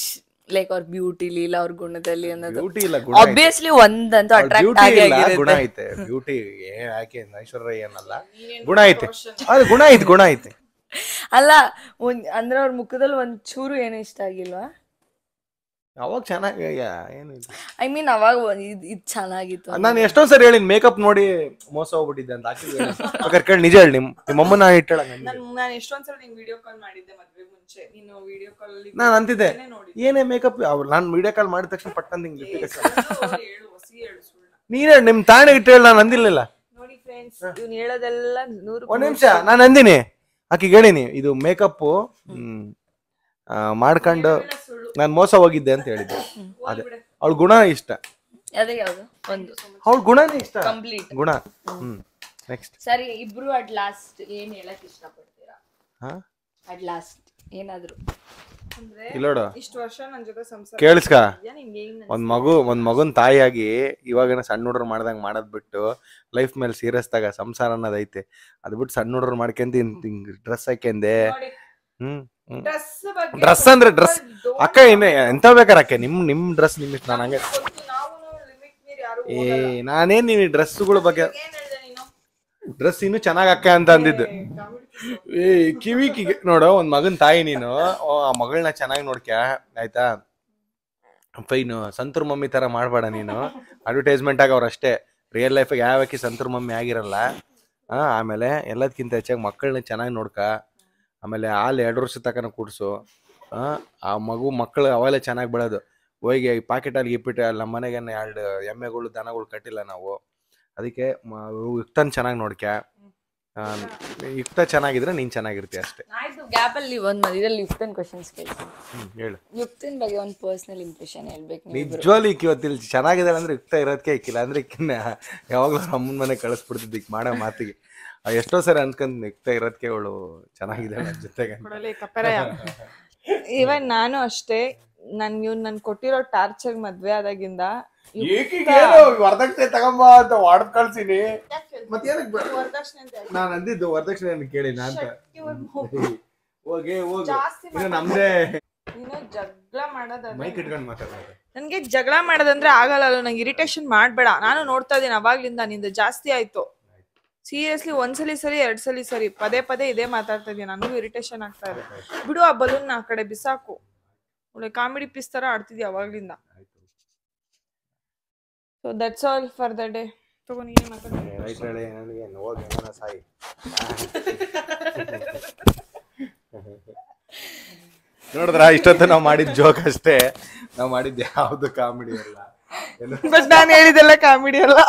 ಲೈಕ್ ಅವ್ರ ಬ್ಯೂಟಿಲಿ ಇಲ್ಲ ಅವ್ರ ಗುಣದಲ್ಲಿ ಅನ್ನೋದು ಬ್ಯೂಟಿ ಇಲ್ಲ ಗುಣ ಆಬ್ವಿಯಸ್ಲಿ ಒಂದಂತೂ ಅಟ್ರಾಕ್ಟ್ ಬ್ಯೂಟಿ ಆಗಿ ಇಲ್ಲ ಗುಣ ಆಗಿರುತ್ತೆ ಐತೆ ಬ್ಯೂಟಿ ಏನ್ ಯಾಕೆ ಐಶ್ವರ್ಯ ಏನಲ್ಲ ಗುಣ ಐತೆ ಅದು ಗುಣ ಐತೆ ಗುಣ ಐತೆ ಅಲ್ಲ ಒಂದ್ ಅಂದ್ರೆ ಅವ್ರ ಮುಖದಲ್ಲಿ ಒಂದ್ ಚೂರು ಏನು ಇಷ್ಟ ಆಗಿಲ್ವಾ ಅವಾಗ ಚೆನ್ನಾಗಿ ಏನು ಐ ಮೀನ್ ಅವಾಗ ಒಂದ್ ಇದ್ ಇದ್ ಚೆನ್ನಾಗಿತ್ತು ನಾನು ಎಷ್ಟೊಂದ್ ಸರಿ ಹೇಳಿನ್ ಮೇಕಪ್ ನೋಡಿ ಮೋಸ ಹೋಗ್ಬಿಟ್ಟಿದ್ದೆ ಅಂತ ಹಾಕಿದ್ದೆ ಬೇಕಾದ್ರೆ ಕೇಳಿ ನಿಜ ಹೇಳಿ ನಿಮ್ ನಿಮ್ಮ ಅಮ್ಮನ ಇಟ್ಟಳ ನಾನು ನಾನು ಎಷ್ಟೊಂದ್ಸಲ ನಿಂಗೆ ವಿಡಿಯೋ ಕಾಲ್ ಮಾಡಿದ್ದೆ ಮದ್ವೆ ಮುಂಚೆ ನೀನು ವಿಡಿಯೋ ಕಾಲ್ ಅಲ್ಲಿ ನಾನು ಅಂತಿದ್ದೆ ನೋಡಿ ಏನೇ ಮೇಕಪ್ ಅವ್ರು ನಾನು ವಿಡಿಯೋ ಕಾಲ್ ಮಾಡಿದ ತಕ್ಷಣ ಪಟ್ಟಂತ ಹಿಂಗ್ ಲಿಪ್ಟಿಕ್ ಹೇಳು ಹೊಸಿ ಹೇಳು ಸುಳ್ಳ ನೀನೇ ನಿಮ್ ತಾಣೆ ಇಟ್ಟು ಹೇಳಿ ನಾನು ಅಂದಿರ್ಲಿಲ್ಲ ನೋಡಿ ಫ್ರೆಂಡ್ಸ್ ಇವ್ನು ಹೇಳೋದೆಲ್ಲ ನೂರು ಒಂದ್ ನಿಮಿಷ ನಾನು ಅಂದಿನಿ ಆಕಿಗೆ ಹೇಳಿನಿ ಇದು ಮೇಕಪ್ ಹ್ಮ್ ಆ, ಮಾಡ್ಕೊಂಡು ನಾನು ಮೋಸ ಹೋಗಿದ್ದೆ ಅಂತ ಹೇಳಿದ್ದೆ ಅದೇ ಅವಳ ಗುಣ ಇಷ್ಟ ಅದೇ ಯಾವ್ದು ಒಂದು ಅವಳ ಗುಣನೇ ಇಷ್ಟ ಕಂಪ್ಲೀಟ್ ಗುಣ ಹ್ಮ್ ನೆಕ್ಸ್ಟ್ ಸರಿ ಇಬ್ರು ಅಟ್ ಲಾಸ್ಟ್ ಏನ್ ಹೇಳಕ್ ಇಷ್ಟಪಡ್ತೀರಾ ಹಾ ಅಟ್ ಲಾಸ್ಟ್ ಏನಾದ್ರು ಅಂದ್ರೆ ಇಲ್ಲೋಡು ಇಷ್ಟು ವರ್ಷ ನನ್ ಜೊತೆ ಸಂಸಾರ ಕೇಳಿಸ್ಕ ಮಾಡಿದ್ಯಾ? ನಿಂಗೆ ಹೆಂಗ್ ಒಂದ್ ಮಗು ಒಂದ್ ಮಗುನ್ ತಾಯಿಯಾಗಿ ಇವಾಗಿನ ಸಣ್ಣ ಹುಡುಗರು ಮಾಡ್ದಂಗ್ ಮಾಡೋದ್ ಬಿಟ್ಟು ಲೈಫ್ ಮೇಲೆ ಸೀರಿಯಸ್ ತಾಗ ಸಂಸಾರ ಅನ್ನೋದ್ ಐತೆ ಅದ್ ಬಿಟ್ಟು ಸಣ್ಣ ಹುಡುಗರು ಮಾಡ್ಕೊಂತ ಹಿಂಗ್ ಡ್ರೆಸ್ ಹಾಕ್ಯಂದೆ ನೋಡಿ ಹ್ಮ್ ಹ್ಮ್ ಡ್ರೆಸ್ ಬಗ್ಗೆ ಡ್ರೆಸ್ ಅಂದ್ರೆ ಡ್ರೆಸ್ ಅಕ್ಕ ಇನ್ನೇ ಎಂತ ಬೇಕಾರೆ ಅಕ್ಕ ನಿಮ್ ನಿಮ್ ಡ್ರೆಸ್ ನಿಮ್ ಇಷ್ಟ ನಾನು ಹಂಗೆ ನಾವು ಲಿಮಿಟ್ ಮೀರಿ ಯಾರು ಏ ನಾನೇನ್ ನೀನ್ ಡ್ರೆಸ್ಗಳ ಬಗ್ಗೆ ಏನ್ ಹೇಳ್ದೆ ನೀನು ಡ್ರೆಸ್ ಇನ್ನು ಚೆನ್ನಾಗ್ ಅಕ್ಕ ಅಂತ ಅಂದಿದ್ದು ಏ ಕಿವಿ ಕಿಗೆ ನೋಡು ಒಂದ್ ಮಗನ್ ತಾಯಿ ನೀನು ಓ, ಆ ಮಗಳನ್ನ ಚೆನ್ನಾಗಿ ನೋಡ್ಕ್ಯ ಆಯ್ತಾ ಫೈನು ಸಂತೂರ್ ಮಮ್ಮಿ ತರ ಮಾಡ್ಬೇಡ ನೀನು ಅಡ್ವರ್ಟೈಸ್ಮೆಂಟ್ ಆಗ ಅವ್ರು ಅಷ್ಟೇ ರಿಯಲ್ ಲೈಫ್ ಯಾವಕ್ಕೆ ಸಂತೂರ್ ಮಮ್ಮಿ ಆಗಿರಲ್ಲ ಆ, ಆಮೇಲೆ ಎಲ್ಲದಕ್ಕಿಂತ ಹೆಚ್ಚಾಗಿ ಮಕ್ಕಳನ್ನ ಚೆನ್ನಾಗಿ ನೋಡ್ಕ ಆಮೇಲೆ ಹಾಲು ಎರಡು ವರ್ಷ ತಕನ ಕುಡ್ಸು ಆ, ಆ ಮಗು ಮಕ್ಕಳು ಅವೆಲ್ಲ ಚೆನ್ನಾಗಿ ಬೆಳೆದು ಹೋಗಿ ಪಾಕೆಟಲ್ಲಿ ಇಪ್ಪಿಟ್ಟು ಅಲ್ಲಿ ನಮ್ಮ ಮನೆಗೆ ಎರಡು ಎಮ್ಮೆಗಳು ದನಗಳು ಕಟ್ಟಿಲ್ಲ ನಾವು ಅದಕ್ಕೆ ಯುಕ್ತನ್ ಚೆನ್ನಾಗಿ ನೋಡ್ಕ್ಯ ಆ, ಯುಕ್ತ ಚೆನ್ನಾಗಿದ್ರೆ ನೀನ್ ಚೆನ್ನಾಗಿರ್ತೀಯ ಅಷ್ಟೇ ಗ್ಯಾಪ್ ಅಲ್ಲಿ ಒಂದ್ ಇದ್ರಲ್ಲಿ ಯುಕ್ತನ್ ಕ್ವಶನ್ಸ್ ಕೇಳ್ತೀನಿ ಹ್ಮ್ ಹೇಳು ಯುಕ್ತನ್ ಬಗ್ಗೆ ಒಂದ್ ಪರ್ಸನಲ್ ಇಂಪ್ರೆಷನ್ ಹೇಳ್ಬೇಕು ನೀವು ನಿಜವಾಗ್ಲೂ ಈಕಿ ಇವತ್ತಿಲ್ಲಿ ಚೆನ್ನಾಗಿದೆ ಅಂದ್ರೆ ಯುಕ್ತ ಇರೋದಕ್ಕೆ ಇಕ್ಕಿಲ್ಲ ಅಂದ್ರೆ ಇಕ್ಕಿನ ಯಾವಾಗ್ಲೂ ಅವ್ರ ಅಮ್ಮನ ಮನೆ ಕಳಿಸ್ಬಿಡ್ತಿದ್ದಿ ಈಕ್ ಮಾಡೋ ಮಾತಿಗೆ ಆ ಎಷ್ಟೋ ಸರಿ ಅನ್ಕೊಂಡ್ ಯುಕ್ತ ಇರೋದಕ್ಕೆ ಅವಳು ಚೆನ್ನಾಗಿದೆ ನನ್ನ ಜೊತೆಗೆ ಅಂತ. ಕೊಡಲಿ ಕಪ್ಪೆರಯ ಇವನ್ ನಾನು ಅಷ್ಟೇ ನನ್ ಇವ್ನ್ ನನ್ ಕೊಟ್ಟಿರೋ ಟಾರ್ಚರ್ ಮದ್ವೆ ಆದಾಗಿಂದ ವರದಕ್ಷಿಣೆ ತಗೊಂಬ ಅಂತ ಹೊಡೆದ್ ಕಳ್ಸಿನಿ ಮತ್ತೇನಕ್ ಬ- ವರದಕ್ಷಿಣೆ ಅಂತ ಯಾಕೆ? ನಾನ್ ಅಂದಿದ್ದು ವರದಕ್ಷಿಣೆ ಕೇಳಿ ನಾ ಅಂತ ಇವ್ನ್ ಮು- ಹೋಗಿ ಹೋಗಿ ಜಾಸ್ತಿ ಇನ್ನು ನಮ್ದೇ ನೀನು ಜಗಳ ಮಾಡೋದ ಮೈಕ್ ಇಟ್ಕೊಂಡು ಮಾತಾಡ್ತಾರೆ ನನ್ಗೆ ಜಗಳ ಮಾಡೋದಂದ್ರೆ ಆಗಲ್ಲ ಅಲ್ವ ನಂಗೆ ಇರಿಟೇಷನ್ ಮಾಡ್ಬೇಡ ನಾನು ನೋಡ್ತಾ ಇದೀನಿ ಅವಾಗ್ಲಿಂದ ನಿಂದು ಜಾಸ್ತಿ ಆಯ್ತು ಸೀರಿಯಸ್ಲಿ ಒಂದ್ಸಲಿ ಸರಿ ಎರಡ್ ಸಲಿ ಸರಿ ಪದೇ ಪದೇ ಇದೇ ಮಾತಾಡ್ತಾ ಇದೀನಿ ನನಗೂ ಇರಿಟೇಷನ್ ಆಗ್ತಾ ಇದೆ ಬಿಡು ಆ ಬಲೂನ್ ಆ ಕಡೆ ಬಿಸಾಕು ಒಳ್ಳೆ ಕಾಮಿಡಿ ಪೀಸ್ ತರ ಆಡ್ತಿದ್ಯಾ ಅವಾಗ್ಲಿಂದ so that's all for the day ತಗೋ ನೀನೇ ಮಾತಾಡ ರೈಟ್ ಹೇಳಿ ನನಗೆ ಹೋಗಿ ಏನಾನ ಸಾಯಿ ನೋಡಿದ್ರ ಇಷ್ಟೊತ್ತು ನಾವು ಮಾಡಿದ ಜೋಕ್ ಅಷ್ಟೇ ನಾವು ಮಾಡಿದ್ದು ಯಾವ್ದು ಕಾಮಿಡಿ ಅಲ್ಲ ಏನು ಬಟ್ ನಾನು ಹೇಳಿದೆಲ್ಲ ಕಾಮಿಡಿ ಅಲ್ಲ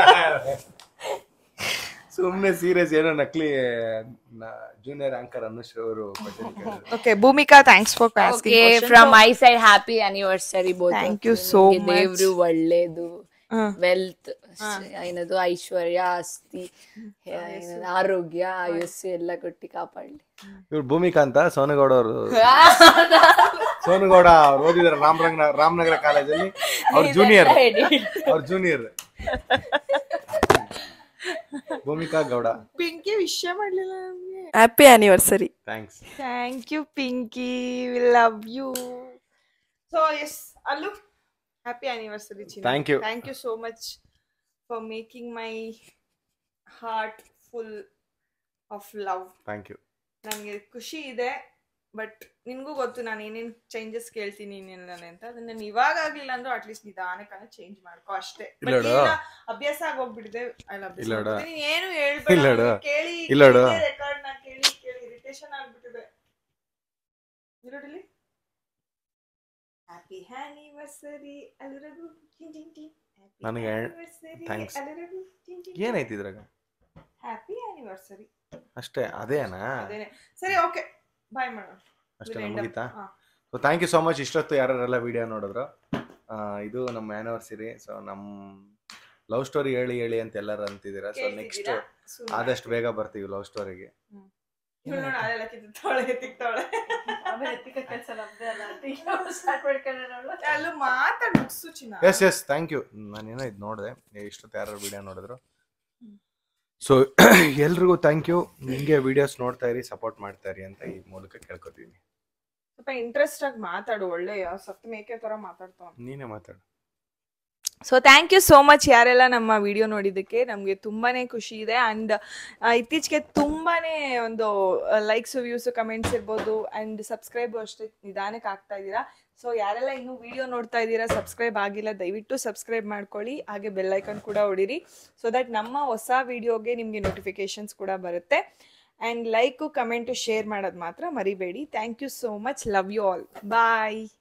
ಸುಮ್ನೆ ಸೀರಿಯಸ್ ಏನೋ ನಕಲಿ ಜೂನಿಯರ್ ಆಂಕರ್ ಅನುಶ್ರೀ ಅವರು okay Bhoomika thanks for okay asking from my side happy anniversary both Thank you so much. ದೇವ್ರು ಒಳ್ಳೇದು ಹಾ. ವೆಲ್ತ್ ಏನದು ಐಶ್ವರ್ಯ ಆಸ್ತಿ ಏನದು ಆರೋಗ್ಯ ಆಯುಸ್ಸು ಎಲ್ಲ ಕೊಟ್ಟಿ ಕಾಪಾಡ್ಲಿ ಇವ್ರು ಭೂಮಿಕಾ ಅಂತ ಸೋನಗೌಡ ಅವರು ಸೋನಗೌಡ ಅವ್ರು ಓದಿದಾರೆ ರಾಮನಗರ ರಾಮನಗರ ಕಾಲೇಜಲ್ಲಿ ಅವ್ರ ಜೂನಿಯರ್ ಅವ್ರ ಜೂನಿಯರ್ ಭೂಮಿಕಾ ಗೌಡ ಪಿಂಕಿ ವಿಷಯ ಮಾಡ್ಲಿಲ್ಲ ನಮ್ಗೆ happy anniversary thanks thank you Pinky we love you so yes ಅಲ್ಲು happy anniversary Thank you. Thank you so much for making my heart full of love thank you ನನಗೆ ಖುಷಿ ಇದೆ ಬಟ್ ನಿನ್ಗೂ ಗೊತ್ತು ನಾನು ಏನೇನ್ ಚೇಂಜಸ್ ಕೇಳ್ತೀನಿ ಏನೇನೆ ಅಂತ ಅದನ್ನ ನಾನು ಇವಾಗ ಆಗ್ಲಿಲ್ಲ ಅಂದ್ರೂ ಅಟ್ಲೀಸ್ಟ್ ನಿಧಾನಕ್ಕನ ಚೇಂಜ್ ಮಾಡ್ಕೋ ಅಷ್ಟೇ But ಇಲ್ಲೋಡು. ಈಗ ಅಭ್ಯಾಸ ಆಗೋಗ್ಬಿಟ್ಟಿದೆ ಅಲ್ಲಿ ಅಭ್ಯಾಸ ಇಲ್ಲೋಡು. ಮಾಡ್ಕೊತೀನಿ. ನೀನ್ ಏನು ಇಲ್ಲೋಡು. ಹೇಳ್ಬೇಡ ಕೇಳಿ ಇಲ್ಲೋಡು. ರೆಕಾರ್ಡ್ ನ ಕೇಳಿ ಕೇಳಿ ಇರಿಟೇಷನ್ ಆಗ್ಬಿಟ್ಟಿದೆ ಇರೋಡಿಲಿ ಹ್ಯಾಪಿ ಆನಿವರ್ಸರಿ ಅಲ್ಲಿರೋದು ನನಗೆ thanks. ಏನೈತಿ ಇದ್ರಾಗ ಹ್ಯಾಪಿ ಆನಿವರ್ಸರಿ ಅಷ್ಟೇ ಅದೇನಾ ಅದೇನೆ ಸರಿ ಓಕೆ ಬಾಯ್ ಮಾಡೋಣ ಅಷ್ಟೇ We'll end up. ಮುಗೀತಾ ಹಾ. So thank you so much ಇಷ್ಟೊತ್ತು ಯಾರೆಲ್ಲ ವಿಡಿಯೋ ನೋಡಿದ್ರು ಆ, ಇದು ನಮ್ಮ ಆ್ಯನಿವರ್ಸರಿ ಸೊ ನಮ್ಮ ಲವ್ ಸ್ಟೋರಿ ಹೇಳಿ ಹೇಳಿ ಅಂತ ಎಲ್ಲರೂ ಅಂತಿದ್ದೀರಾ ಸೊ ನೆಕ್ಸ್ಟ್ ಕೇಳ್ತಿದ್ದೀರಾ? ಸುಮ್ನೆ. ಆದಷ್ಟು ಬೇಗ ಬರ್ತೀವಿ ಲವ್ ಸ್ಟೋರಿಗೆ ಇವ್ಳು ನೋಡು ಅಲ್ಲೆಲ್ಲ ಕಿತ್ತಾಳೆ ಎತ್ತಿಕ್ತಾಳೆ ಅಲ್ಲೂ ಮಾತಾಡ್ ಮುಗ್ಸು ಚಿನ್ನ ಎಸ್ ಎಸ್ ಥ್ಯಾಂಕ್ ಯು ನಾನೇನೋ ಇದು ನೋಡಿದೆ ಇಷ್ಟೊತ್ತು ಯಾರು ವಿಡಿಯೋ ನೋಡಿದ್ರು ಸೊ ಎಲ್ರಿಗೂ ಥ್ಯಾಂಕ್ ಯು ಹಿಂಗೆ ವಿಡಿಯೋಸ್ ನೋಡ್ತಾ ಇರಿ ಸಪೋರ್ಟ್ ಮಾಡ್ತಾ ಇರಿ ಅಂತ ಈ ಮೂಲಕ ಕೇಳ್ಕೊತೀನಿ ಸ್ವಲ್ಪ ಇಂಟ್ರೆಸ್ಟ್ ಆಗಿ ಮಾತಾಡು ಒಳ್ಳೆ ಸತ್ ಮೇಕೆ ತರ ಮಾತಾಡ್ತಾವ ನೀನೇ ಮಾತಾಡು so thank you so much ಯಾರೆಲ್ಲ ನಮ್ಮ ವಿಡಿಯೋ ನೋಡಿದ್ದಕ್ಕೆ ನಮಗೆ ತುಂಬಾನೇ ಖುಷಿ ಇದೆ ಆ್ಯಂಡ್ ಇತ್ತೀಚೆಗೆ ತುಂಬಾನೇ ಒಂದು ಲೈಕ್ಸ್ ವ್ಯೂಸ್ ಕಮೆಂಟ್ಸ್ ಇರ್ಬೋದು ಆ್ಯಂಡ್ ಸಬ್ಸ್ಕ್ರೈಬ್ ಅಷ್ಟೇ ನಿಧಾನಕ್ಕೆ ಆಗ್ತಾ ಇದ್ದೀರಾ ಸೊ ಯಾರೆಲ್ಲ ಇನ್ನೂ ವಿಡಿಯೋ ನೋಡ್ತಾ ಇದ್ದೀರಾ ಸಬ್ಸ್ಕ್ರೈಬ್ ಆಗಿಲ್ಲ ದಯವಿಟ್ಟು ಸಬ್ಸ್ಕ್ರೈಬ್ ಮಾಡ್ಕೊಳ್ಳಿ ಹಾಗೆ ಬೆಲ್ ಐಕಾನ್ ಕೂಡ ಹೊಡಿರಿ ಸೊ ದಟ್ ನಮ್ಮ ಹೊಸ ವಿಡಿಯೋಗೆ ನಿಮಗೆ ನೋಟಿಫಿಕೇಶನ್ಸ್ ಕೂಡ ಬರುತ್ತೆ ಆ್ಯಂಡ್ ಲೈಕು ಕಮೆಂಟು ಶೇರ್ ಮಾಡೋದು ಮಾತ್ರ ಮರಿಬೇಡಿ thank you so much love you all bye